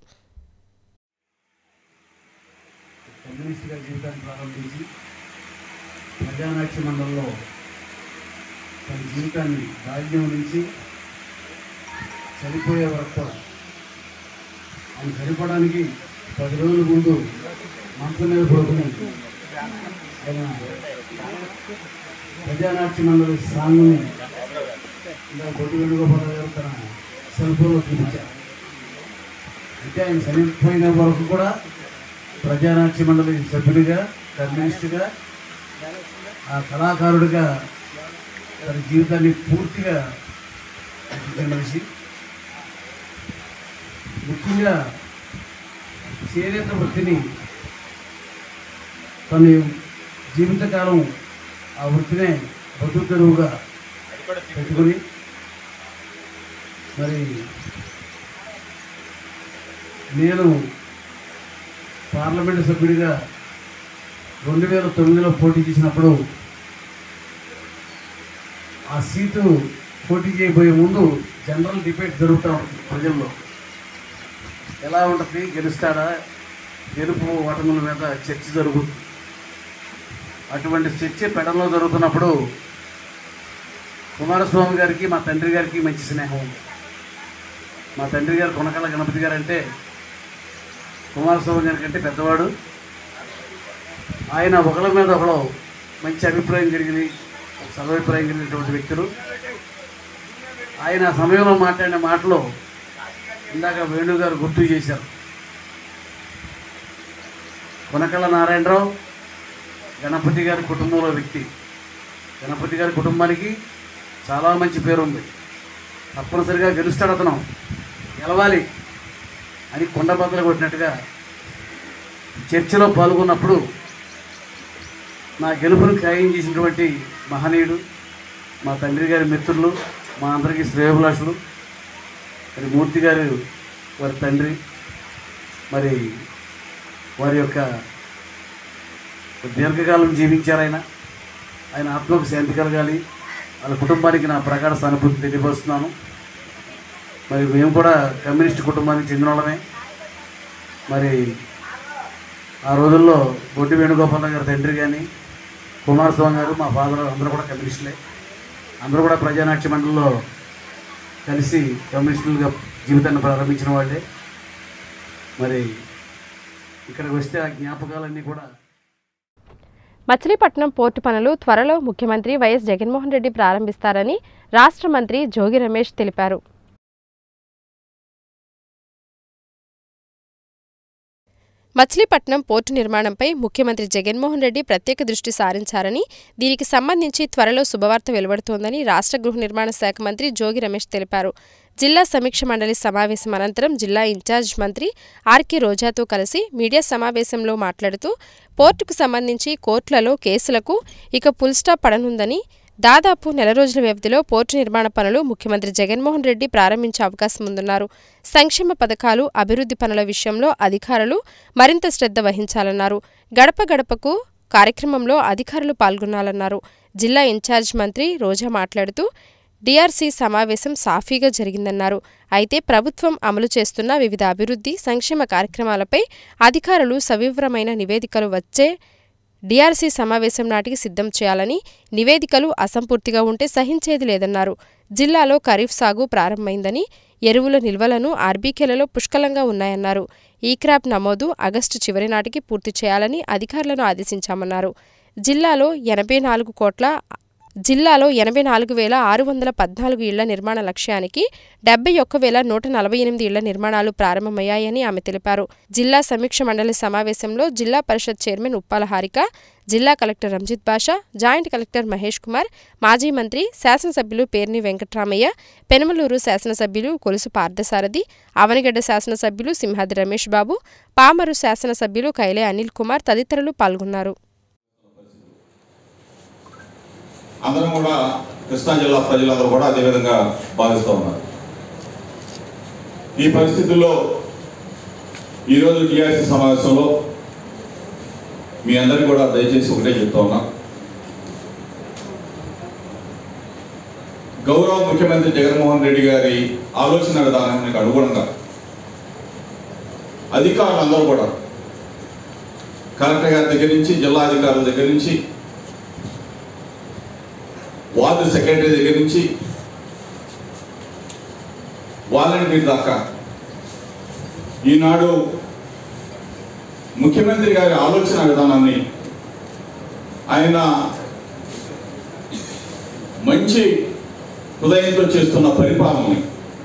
T: కమ్యూనిస్టుగా జీవితాన్ని ప్రారంభించి ప్రజానాట్య మండలిలో తన జీవితాన్ని బాల్యం నుంచి చనిపోయే వరకు ఆయన చనిపోవడానికి పది రోజుల ముందు మంచం మీద పడుకుని ఆయన ప్రజానాట్య మండలి సాంగ్ని ఇలా బొడ్డు వేణుగోపాల గారు తన సెల్ ఫోన్లో చూపించారు అంటే ఆయన చనిపోయిన వరకు కూడా ప్రజానాట్య మండలి సభ్యుడిగా కమ్యూనిస్టుగా ఆ కళాకారుడిగా తన జీవితాన్ని పూర్తిగా అంకితం మనిషి ముఖ్యంగా చేనేత వృత్తిని తన జీవితకాలం ఆ వృత్తినే బతుకు తెరువుగా పెట్టుకుని మరి నేను పార్లమెంటు సభ్యుడిగా రెండు వేల తొమ్మిదిలో పోటీ చేసినప్పుడు ఆ సీటు పోటీ చేయబోయే ముందు జనరల్ డిబేట్ జరుగుతూ ఉంటుంది ప్రజల్లో ఎలా ఉంటుంది గెలుస్తాడా గెలుపు ఓటముల మీద చర్చ జరుగుతుంది అటువంటి చర్చ పెడలో జరుగుతున్నప్పుడు కుమారస్వామి గారికి మా తండ్రి గారికి మంచి స్నేహం ఉంది మా తండ్రి గారు కొనకళ్ళ గణపతి గారు అంటే కుమారస్వామి గారి కంటే పెద్దవాడు ఆయన ఒకళ్ళ మీద ఒకళ్ళు మంచి అభిప్రాయం కలిగి సదభిప్రాయం కలిగినటువంటి వ్యక్తులు ఆయన ఆ సమయంలో మాట్లాడిన మాటలు ఇందాక వేణు గారు గుర్తు చేశారు కొనకళ్ళ నారాయణరావు గణపతి గారి కుటుంబంలో వ్యక్తి గణపతి గారి కుటుంబానికి చాలా మంచి పేరు ఉంది తప్పనిసరిగా గెలుస్తాడు అతను గెలవాలి అని కొండ బద్దలు కొట్టినట్టుగా చర్చలో పాల్గొన్నప్పుడు నా గెలుపును ఖాయం చేసినటువంటి మహనీయుడు మా తండ్రి గారి మిత్రులు మా అందరికీ శ్రేయోభిలాషులు మరి మూర్తి గారు వారి తండ్రి మరి వారి యొక్క దీర్ఘకాలం జీవించారు ఆయన ఆయన ఆత్మకు శాంతి కలగాలి వాళ్ళ కుటుంబానికి నా ప్రగాఢ సానుభూతి తెలియపరుస్తున్నాను మరి మేము కూడా కమ్యూనిస్ట్ కుటుంబానికి చెందిన వాళ్ళమే మరి ఆ రోజుల్లో బొట్టి వేణుగోపాలరావు గారి తండ్రి కానీ కుమారస్వామి గారు మా ఫాదర్ అందరూ కూడా కమ్యూనిస్టులే అందరూ కూడా ప్రజానాట్య మండలిలో కలిసి కమ్యూనిస్టులుగా జీవితాన్ని ప్రారంభించిన వాళ్ళే మరి ఇక్కడికి వస్తే ఆ జ్ఞాపకాలన్నీ కూడా
A: మచిలీపట్నం పోర్టు పనులు త్వరలో ముఖ్యమంత్రి వైఎస్ జగన్మోహన్ రెడ్డి ప్రారంభిస్తారని రాష్ట్ర మంత్రి జోగి రమేష్ తెలిపారు మచిలీపట్నం పోర్టు నిర్మాణంపై ముఖ్యమంత్రి జగన్మోహన్ రెడ్డి ప్రత్యేక దృష్టి సారించారని దీనికి సంబంధించి త్వరలో శుభవార్త వెలువడుతోందని రాష్ట్ర గృహ నిర్మాణ శాఖ మంత్రి జోగి రమేష్ తెలిపారు జిల్లా సమీక్ష మండలి సమావేశం అనంతరం జిల్లా ఇన్ఛార్జ్ మంత్రి ఆర్కే రోజాతో కలిసి మీడియా సమావేశంలో మాట్లాడుతూ పోర్టుకు సంబంధించి కోర్టులలో కేసులకు ఇక ఫుల్ స్టాప్ పడనుందని దాదాపు నెల రోజుల వ్యవధిలో పోర్టు నిర్మాణ పనులు ముఖ్యమంత్రి జగన్మోహన్ రెడ్డి ప్రారంభించే అవకాశం ఉందన్నారు సంక్షేమ పథకాలు అభివృద్ధి పనుల విషయంలో అధికారులు మరింత శ్రద్ధ వహించాలన్నారు గడప గడపకు కార్యక్రమంలో అధికారులు పాల్గొనాలన్నారు జిల్లా ఇన్ఛార్జ్ మంత్రి రోజా మాట్లాడుతూ డిఆర్సీ సమావేశం సాఫీగా జరిగిందన్నారు అయితే ప్రభుత్వం అమలు చేస్తున్న వివిధ అభివృద్ధి సంక్షేమ కార్యక్రమాలపై అధికారులు సవివరమైన నివేదికలు వచ్చే డిఆర్సీ సమావేశం నాటికి సిద్ధం చేయాలని నివేదికలు అసంపూర్తిగా ఉంటే సహించేది లేదన్నారు జిల్లాలో ఖరీఫ్ సాగు ప్రారంభమైందని ఎరువుల నిల్వలను ఆర్బీకేలలో పుష్కలంగా ఉన్నాయన్నారు ఈ క్రాప్ నమోదు ఆగస్టు చివరి నాటికి పూర్తి చేయాలని అధికారులను ఆదేశించామన్నారు జిల్లాలో ఎనభై నాలుగు కోట్ల జిల్లాలో ఎనభై నాలుగు వేల ఆరు వందల పద్నాలుగు ఇళ్ల నిర్మాణ లక్ష్యానికి డెబ్బై ఒక్క వేల నూట నలభై ఎనిమిది ఇళ్ల నిర్మాణాలు ప్రారంభమయ్యాయని ఆమె తెలిపారు జిల్లా సమీక్ష మండలి సమావేశంలో జిల్లా పరిషత్ చైర్మన్ ఉప్పాల హారిక జిల్లా collector Ranjith Basha joint collector Mahesh Kumar మాజీ మంత్రి శాసనసభ్యులు పేర్ని వెంకట్రామయ్య పెనమలూరు శాసనసభ్యులు కొలుసు పార్థసారథి అవనిగడ్డ శాసనసభ్యులు సింహాద్రి రమేష్ బాబు పామరు శాసనసభ్యులు కైలే అనిల్ కుమార్ తదితరులు పాల్గొన్నారు
U: అందరం కూడా కృష్ణా జిల్లా ప్రజలందరూ కూడా అదేవిధంగా భావిస్తూ ఉన్నారు ఈ పరిస్థితుల్లో ఈరోజు టీఆర్సీ సమావేశంలో మీ అందరికీ కూడా దయచేసి ఒకటే చెప్తా ఉన్నా గౌరవ ముఖ్యమంత్రి జగన్మోహన్ రెడ్డి గారి ఆలోచన విధానానికి అనుగుణంగా అధికారులందరూ కూడా కలెక్టర్ గారి దగ్గర నుంచి జిల్లా అధికారుల దగ్గర నుంచి వార్డు సెక్రటరీ దగ్గర నుంచి వాలంటీర్ దాకా ఈనాడు ముఖ్యమంత్రి గారి ఆలోచన విధానాన్ని ఆయన మంచి హృదయంతో చేస్తున్న పరిపాలనని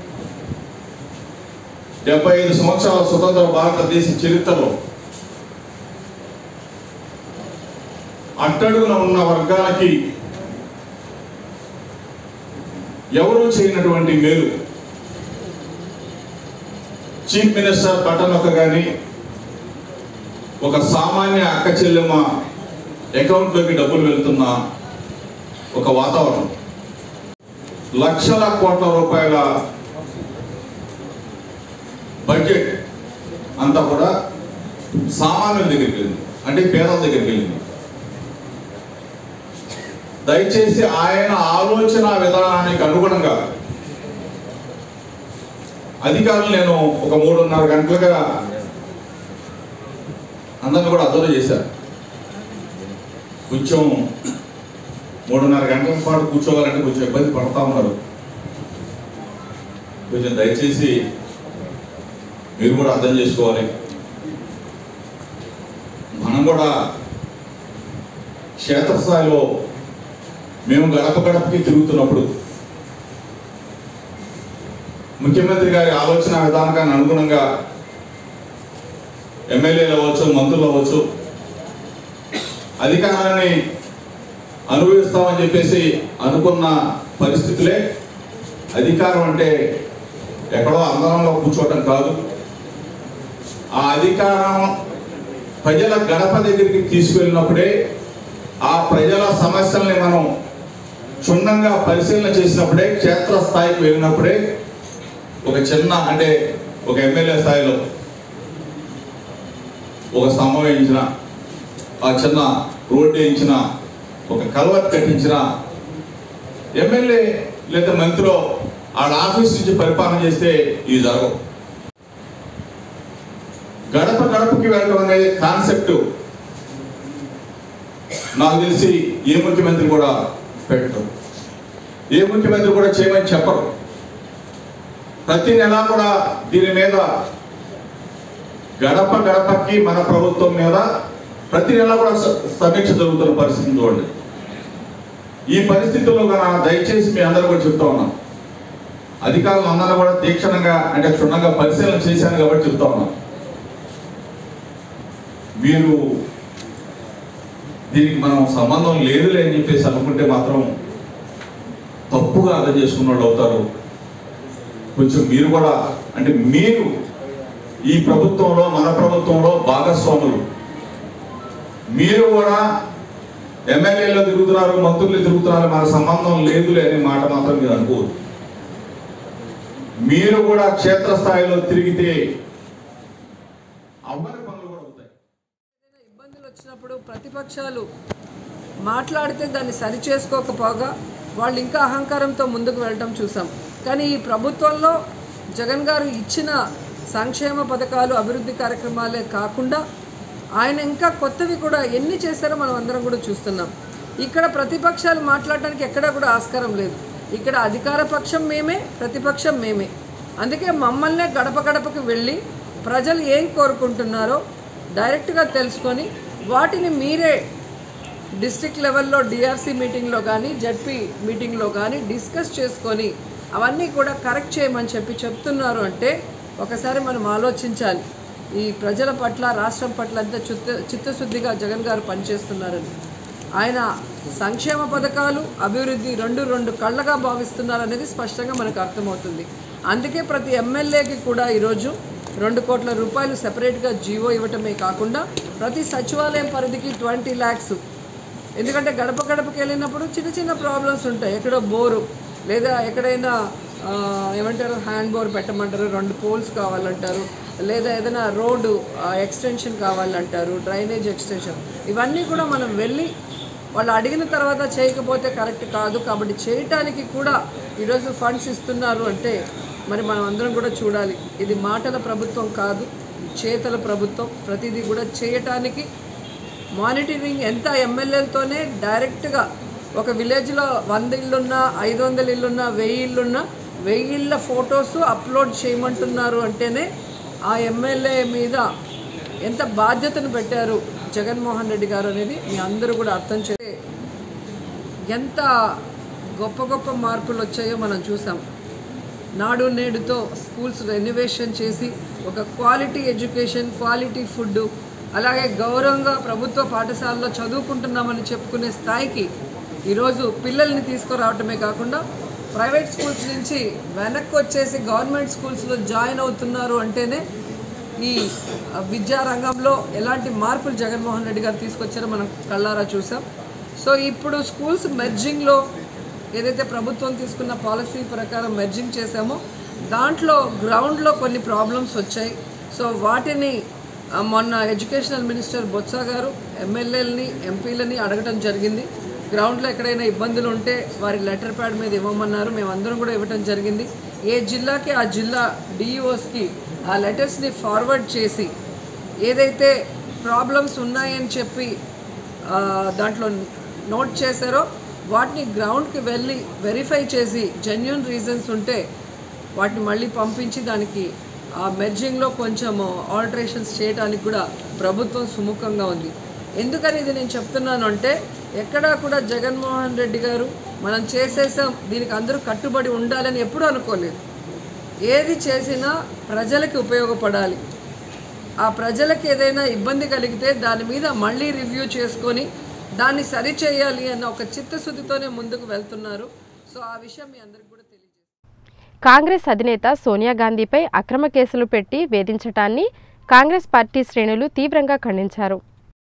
U: డెబ్బై ఐదు సంవత్సరాల స్వతంత్ర భారతదేశ చరిత్రలో అట్టడుగున ఉన్న వర్గాలకి ఎవరూ చేయనటువంటి మేలు చీఫ్ మినిస్టర్ బటన్ ఒక కానీ ఒక సామాన్య అక్క చెల్లెమ్మ అకౌంట్లోకి డబ్బులు వెళ్తున్న ఒక వాతావరణం లక్షల కోట్ల రూపాయల బడ్జెట్ అంతా కూడా సామాన్యుల దగ్గరికి వెళ్ళింది అంటే పేదల దగ్గరికి వెళ్ళింది దయచేసి ఆయన ఆలోచన విధానానికి అనుగుణంగా అధికారులు నేను ఒక మూడున్నర గంటలుగా అందరిని కూడా అబ్జర్వ్ చేశారు కొంచెం మూడున్నర గంటల పాటు కూర్చోవాలంటే కొంచెం ఇబ్బంది పడతా ఉన్నారు కొంచెం దయచేసి మీరు కూడా అర్థం చేసుకోవాలి మనం కూడా క్షేత్రస్థాయిలో మేము గడప గడపకి తిరుగుతున్నప్పుడు ముఖ్యమంత్రి గారి ఆలోచన విధానానికి అనుగుణంగా ఎమ్మెల్యేలు అవ్వచ్చు మంత్రులు అవ్వచ్చు అధికారాన్ని అనుభవిస్తామని చెప్పేసి అనుకున్న పరిస్థితులే అధికారం అంటే ఎక్కడో అందరంలో కూర్చోవటం కాదు ఆ అధికారం ప్రజల గడప దగ్గరికి తీసుకెళ్ళినప్పుడే ఆ ప్రజల సమస్యల్ని మనం క్షుణ్ణంగా పరిశీలన చేసినప్పుడే క్షేత్రస్థాయికి వెళ్ళినప్పుడే ఒక చిన్న అంటే ఒక ఎమ్మెల్యే స్థాయిలో ఒక స్తంభం వేయించిన ఆ చిన్న రోడ్డు వేయించిన ఒక కల్వర్ట్ కట్టించిన ఎమ్మెల్యే లేదా మంత్రిలో వాళ్ళ ఆఫీస్ నుంచి పరిపాలన చేస్తే ఇవి జరగవు గడప గడపకి వెళ్ళడం అనే కాన్సెప్ట్ నాకు తెలిసి ఏ ముఖ్యమంత్రి కూడా పెట్టరు ఏ ముఖ్యమంత్రి కూడా చేయమని చెప్పరు ప్రతి నెల కూడా దీని మీద గడప గడపకి మన ప్రభుత్వం మీద ప్రతి నెల కూడా స- సమీక్ష జరుగుతున్న పరిస్థితి చూడండి ఈ పరిస్థితుల్లో కన్నా దయచేసి మీ అందరూ కూడా చెప్తా ఉన్నాం అధికారులు అందరూ కూడా తీక్షణంగా అంటే క్షుణ్ణంగా పరిశీలన చేశాను కాబట్టి చెప్తా ఉన్నాం మీరు దీనికి మనం సంబంధం లేదులే అని చెప్పేసి అనుకుంటే మాత్రం తప్పుగా అర్థం చేసుకున్న వాళ్ళు అవుతారు కొంచెం మీరు కూడా అంటే మీరు ఈ ప్రభుత్వంలో మన ప్రభుత్వంలో భాగస్వాములు మీరు కూడా ఎమ్మెల్యేలో తిరుగుతున్నారు మంత్రులు తిరుగుతున్నారు మన సంబంధం లేదులే అనే మాట మాత్రం మీరు అనుకోవద్దు మీరు కూడా క్షేత్రస్థాయిలో తిరిగితే అవ్వని పనులు కూడా అవుతాయి
B: ఇబ్బందులు వచ్చినప్పుడు ప్రతిపక్షాలు మాట్లాడితే దాన్ని సరిచేసుకోకపోగా వాళ్ళు ఇంకా అహంకారంతో ముందుకు వెళ్ళటం చూసాం కానీ ఈ ప్రభుత్వంలో జగన్ గారు ఇచ్చిన సంక్షేమ పథకాలు అభివృద్ధి కార్యక్రమాలే కాకుండా ఆయన ఇంకా కొత్తవి కూడా ఎన్ని చేశారో మనం అందరం కూడా చూస్తున్నాం ఇక్కడ ప్రతిపక్షాలు మాట్లాడడానికి ఎక్కడా కూడా ఆస్కారం లేదు ఇక్కడ అధికార పక్షం మేమే ప్రతిపక్షం మేమే అందుకే మమ్మల్నే గడప గడపకి వెళ్ళి ప్రజలు ఏం కోరుకుంటున్నారో డైరెక్ట్గా తెలుసుకొని వాటిని మీరే డిస్ట్రిక్ట్ లెవెల్లో డిఆర్సీ మీటింగ్లో కానీ జడ్పీ మీటింగ్లో కానీ డిస్కస్ చేసుకొని అవన్నీ కూడా కరెక్ట్ చేయమని చెప్పి చెప్తున్నారు అంటే ఒకసారి మనం ఆలోచించాలి ఈ ప్రజల పట్ల రాష్ట్రం పట్ల అంతా చిత్త చిత్తశుద్ధిగా జగన్ గారు పనిచేస్తున్నారని ఆయన సంక్షేమ పథకాలు అభివృద్ధి రెండు రెండు కళ్ళగా భావిస్తున్నారనేది స్పష్టంగా మనకు అర్థమవుతుంది అందుకే ప్రతి ఎమ్మెల్యేకి కూడా ఈరోజు రెండు కోట్ల రూపాయలు సెపరేట్గా జీవో ఇవ్వటమే కాకుండా ప్రతి సచివాలయం పరిధికి ట్వంటీ ల్యాక్స్ ఎందుకంటే గడప గడపకి వెళ్ళినప్పుడు చిన్న చిన్న ప్రాబ్లమ్స్ ఉంటాయి ఎక్కడో బోరు లేదా ఎక్కడైనా ఆ, ఏమంటారు హ్యాండ్ బోర్ పెట్టమంటారు రెండు పోల్స్ కావాలంటారు లేదా ఏదైనా రోడ్డు ఎక్స్టెన్షన్ కావాలంటారు డ్రైనేజ్ ఎక్స్టెన్షన్ ఇవన్నీ కూడా మనం వెళ్ళి వాళ్ళు అడిగిన తర్వాత చేయకపోతే కరెక్ట్ కాదు కాబట్టి చేయటానికి కూడా ఈరోజు ఫండ్స్ ఇస్తున్నారు అంటే మరి మనం అందరం కూడా చూడాలి ఇది మాటల ప్రభుత్వం కాదు చేతల ప్రభుత్వం ప్రతిదీ కూడా చేయటానికి మానిటరింగ్ ఎంత ఎమ్మెల్యేలతోనే డైరెక్ట్గా ఒక విలేజ్లో వంద ఇల్లున్నా ఐదు వందల ఇల్లున్నా వెయ్యి ఇల్లున్నా వెయ్యి ఇళ్ళ ఫొటోస్ అప్లోడ్ చేయమంటున్నారు అంటేనే ఆ ఎమ్మెల్యే మీద ఎంత బాధ్యతను పెట్టారు జగన్మోహన్ రెడ్డి గారు అనేది మీ అందరూ కూడా అర్థం చే ఎంత గొప్ప గొప్ప మార్పులు వచ్చాయో మనం చూసాం నాడు నేడుతో స్కూల్స్ రెనోవేషన్ చేసి ఒక క్వాలిటీ ఎడ్యుకేషన్ క్వాలిటీ ఫుడ్ అలాగే గౌరవంగా ప్రభుత్వ పాఠశాలలో చదువుకుంటున్నామని చెప్పుకునే స్థాయికి ఈరోజు పిల్లల్ని తీసుకురావటమే కాకుండా ప్రైవేట్ స్కూల్స్ నుంచి వెనక్కి వచ్చేసి గవర్నమెంట్ స్కూల్స్లో జాయిన్ అవుతున్నారు అంటేనే ఈ విద్యా రంగంలో ఎలాంటి మార్పులు జగన్మోహన్ రెడ్డి గారు తీసుకొచ్చారో మనం కళ్ళారా చూసాం సో ఇప్పుడు స్కూల్స్ మెర్జింగ్లో ఏదైతే ప్రభుత్వం తీసుకున్న పాలసీ ప్రకారం మెర్జింగ్ చేశామో దాంట్లో గ్రౌండ్లో కొన్ని ప్రాబ్లమ్స్ వచ్చాయి సో వాటిని ఆ, మొన్న ఎడ్యుకేషనల్ మినిస్టర్ బొత్స గారు ఎమ్మెల్యేలని ఎంపీలని అడగడం జరిగింది గ్రౌండ్లో ఎక్కడైనా ఇబ్బందులు ఉంటే వారి లెటర్ ప్యాడ్ మీద ఇవ్వమన్నారు మేమందరం కూడా ఇవ్వడం జరిగింది ఏ జిల్లాకి ఆ జిల్లా డిఈఓస్కి ఆ లెటర్స్ని ఫార్వర్డ్ చేసి ఏదైతే ప్రాబ్లమ్స్ ఉన్నాయని చెప్పి ఆ, దాంట్లో నోట్ చేశారో వాటిని గ్రౌండ్కి వెళ్ళి వెరిఫై చేసి జెన్యున్ రీజన్స్ ఉంటే వాటిని మళ్ళీ పంపించి దానికి ఆ మెర్జింగ్లో కొంచెం ఆల్టరేషన్స్ చేయడానికి కూడా ప్రభుత్వం సుముఖంగా ఉంది ఎందుకని ఇది నేను చెప్తున్నాను అంటే ఎక్కడా కూడా జగన్మోహన్ రెడ్డి గారు మనం చేసేసాం దీనికి అందరూ కట్టుబడి ఉండాలని ఎప్పుడూ అనుకోలేదు ఏది చేసినా ప్రజలకి ఉపయోగపడాలి ఆ ప్రజలకు ఏదైనా ఇబ్బంది కలిగితే దాని మీద మళ్ళీ రివ్యూ చేసుకొని దాన్ని సరిచేయాలి అన్న ఒక చిత్తశుద్ధితోనే ముందుకు వెళ్తున్నారు సో ఆ విషయం మీ అందరికి కూడా తెలియదు
A: కాంగ్రెస్ అధినేత సోనియా గాంధీపై అక్రమ కేసులు పెట్టి వేధించటాన్ని కాంగ్రెస్ పార్టీ శ్రేణులు తీవ్రంగా ఖండించారు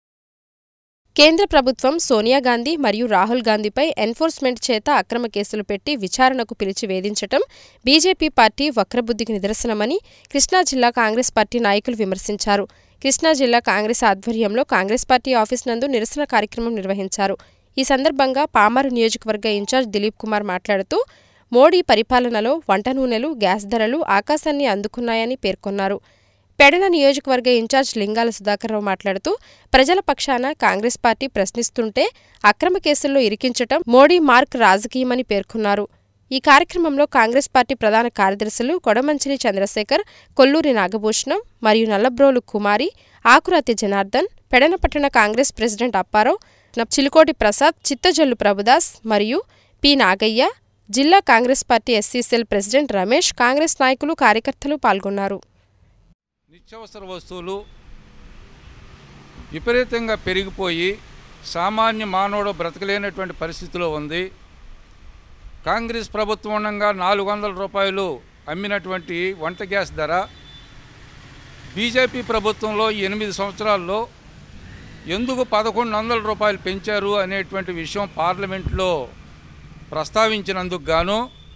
A: కేంద్ర ప్రభుత్వం సోనియా గాంధీ మరియు రాహుల్ గాంధీపై ఎన్ఫోర్స్మెంట్ చేత అక్రమ కేసులు పెట్టి విచారణకు పిలిచి వేధించటం బీజేపీ పార్టీ వక్రబుద్ధికి నిదర్శనమని కృష్ణా జిల్లా కాంగ్రెస్ పార్టీ నాయకులు విమర్శించారు కృష్ణా జిల్లా కాంగ్రెస్ ఆధ్వర్యంలో కాంగ్రెస్ పార్టీ ఆఫీస్ నందు నిరసన కార్యక్రమం నిర్వహించారు ఈ సందర్భంగా పామరు నియోజకవర్గ ఇన్ఛార్జ్ దిలీప్ కుమార్ మాట్లాడుతూ మోడీ పరిపాలనలో వంట నూనెలు గ్యాస్ ధరలు ఆకాశాన్ని అందుకున్నాయని పేర్కొన్నారు పెడన నియోజకవర్గ ఇన్ఛార్జ్ లింగాల సుధాకర్రావు మాట్లాడుతూ ప్రజల పక్షాన కాంగ్రెస్ పార్టీ ప్రశ్నిస్తుంటే అక్రమ కేసుల్లో ఇరికించటం మోడీ మార్క్ రాజకీయమని పేర్కొన్నారు ఈ కార్యక్రమంలో కాంగ్రెస్ పార్టీ ప్రధాన కార్యదర్శులు కొడమంచిలి చంద్రశేఖర్ కొల్లూరి నాగభూషణం మరియు నల్లబ్రోలు కుమారి ఆకురాతి జనార్దన్ పెడన పట్టణ కాంగ్రెస్ ప్రెసిడెంట్ అప్పారావు చిలుకోటి ప్రసాద్ చిత్తజల్లు ప్రభుదాస్ మరియు పి నాగయ్య జిల్లా Congress party SC cell president Ramesh Congress నాయకులు కార్యకర్తలు పాల్గొన్నారు
C: నిత్యావసర వస్తువులు విపరీతంగా పెరిగిపోయి సామాన్య మానవుడు బ్రతకలేనటువంటి పరిస్థితిలో ఉంది కాంగ్రెస్ ప్రభుత్వం ఉండగా నాలుగు వందల రూపాయలు అమ్మినటువంటి వంట గ్యాస్ ధర బీజేపీ ప్రభుత్వంలో ఈ ఎనిమిది సంవత్సరాల్లో ఎందుకు పదకొండు వందల రూపాయలు పెంచారు అనేటువంటి విషయం పార్లమెంట్లో ప్రస్తావించినందుకు గాను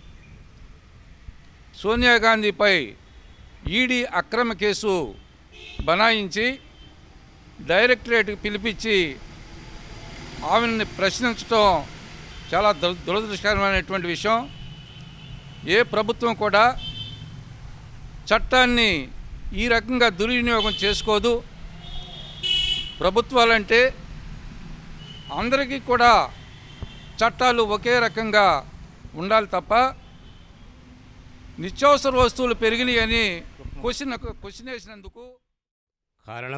C: సోనియా గాంధీపై ఈడీ అక్రమ కేసు బనాయించి డైరెక్టరేట్కి పిలిపించి ఆమెని ప్రశ్నించడం చాలా దుర దురదృష్టకరమైనటువంటి విషయం ఏ ప్రభుత్వం కూడా చట్టాన్ని ఈ రకంగా దుర్వినియోగం చేసుకోదు ప్రభుత్వాలంటే అందరికీ కూడా చట్టాలు ఒకే రకంగా ఉండాలి తప్ప నిత్యావసర వస్తువులు పెరిగినాయని క్వశ్చన్ క్వశ్చన్ వేసినందుకు
V: కారణం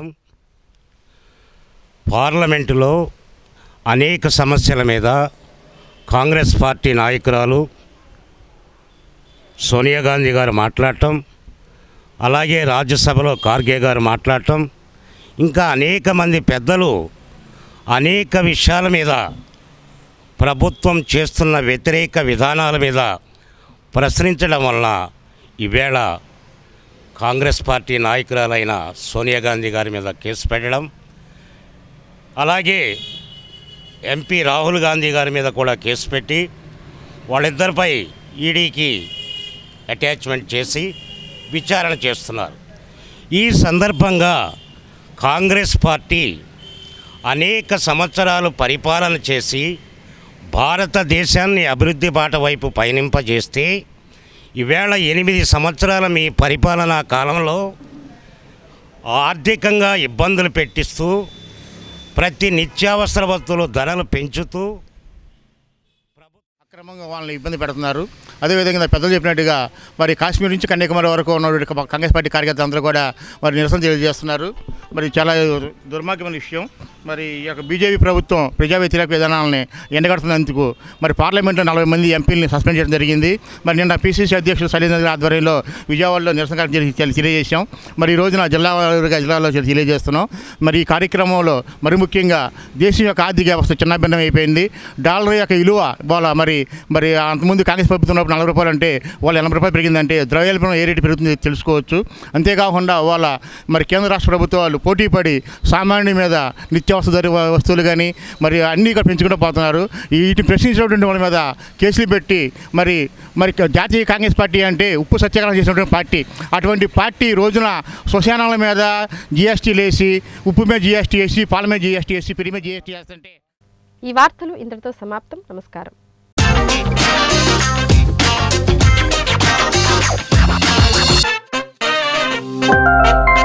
V: పార్లమెంటులో అనేక సమస్యల మీద కాంగ్రెస్ పార్టీ నాయకురాలు సోనియా గాంధీ గారు మాట్లాడటం అలాగే రాజ్యసభలో ఖార్గే గారు మాట్లాడటం ఇంకా అనేక మంది పెద్దలు అనేక విషయాల మీద ప్రభుత్వం చేస్తున్న వ్యతిరేక విధానాల మీద ప్రశ్నించడం వలన ఈవేళ కాంగ్రెస్ పార్టీ నాయకురాలైన సోనియా గాంధీ గారి మీద కేసు పెట్టడం అలాగే ఎంపీ రాహుల్ గాంధీ గారి మీద కూడా కేసు పెట్టి వాళ్ళిద్దరిపై ఈడీకి అటాచ్మెంట్ చేసి విచారణ చేస్తున్నారు ఈ సందర్భంగా కాంగ్రెస్ పార్టీ అనేక సంవత్సరాలు పరిపాలన చేసి భారతదేశాన్ని అభివృద్ధి బాట వైపు పయనింపజేస్తే ఈవేళ ఎనిమిది సంవత్సరాల మీ పరిపాలనా కాలంలో ఆర్థికంగా ఇబ్బందులు పెట్టిస్తూ ప్రతి నిత్యావసర వస్తువులు ధరలు పెంచుతూ
W: అక్రమంగా వాళ్ళని ఇబ్బంది పెడుతున్నారు అదేవిధంగా పెద్దలు చెప్పినట్టుగా మరి కాశ్మీర్ నుంచి కన్యాకుమారి వరకు ఉన్న కాంగ్రెస్ పార్టీ కార్యకర్తలు అందరూ కూడా మరి నిరసన తెలియజేస్తున్నారు మరి చాలా దుర్మార్గమైన విషయం మరి ఈ యొక్క బీజేపీ ప్రభుత్వం ప్రజా వ్యతిరేక విధానాలని ఎండగడుతున్నందుకు మరి పార్లమెంట్లో నలభై మంది ఎంపీలని సస్పెండ్ చేయడం జరిగింది మరి నిన్న పీసీసీ అధ్యక్షుడు సలీంద్ర గారి ఆధ్వర్యంలో విజయవాడలో నిరసన కార్యక్రమం తెలి- తెలియజేశాం మరి ఈ రోజున జిల్లా వారీగా జిల్లాలో తెలియజేస్తున్నాం మరి ఈ కార్యక్రమంలో మరి ముఖ్యంగా దేశం యొక్క ఆర్థిక వ్యవస్థ చిన్నభిన్నం అయిపోయింది డాలర్ యొక్క విలువ వాళ్ళ మరి మరి అంతకుముందు కాంగ్రెస్ ప్రభుత్వం ఉన్నప్పుడు నలభై రూపాయలు అంటే వాళ్ళు ఎనభై రూపాయలు పెరిగిందంటే ద్రవ్యోల్బణం ఏ రేటు పెరుగుతుంది తెలుసుకోవచ్చు అంతేకాకుండా వాళ్ళ మరి కేంద్ర రాష్ట్ర ప్రభుత్వాలు పోటీ పడి సామాన్యుడి మీద నిత్యావసర ధర వస్తువులు కానీ మరి అన్నీ ఇక్కడ పెంచుకుంటూ పోతున్నారు వీటిని ప్రశ్నించినటువంటి వాళ్ళ మీద కేసులు పెట్టి మరి మరి జాతీయ కాంగ్రెస్ పార్టీ అంటే ఉప్పు సత్యాగ్రహం చేసినటువంటి పార్టీ అటువంటి పార్టీ ఈ రోజున శ్మశానాల మీద జిఎస్టీలు వేసి ఉప్పు మీద జిఎస్టీ వేసి పాల మీద జిఎస్టీ వేసి పిరి మీద జిఎస్టీ వేస్తుంటే
A: ఈ వార్తలు ఇంతటితో సమాప్తం నమస్కారం
X: Thank you.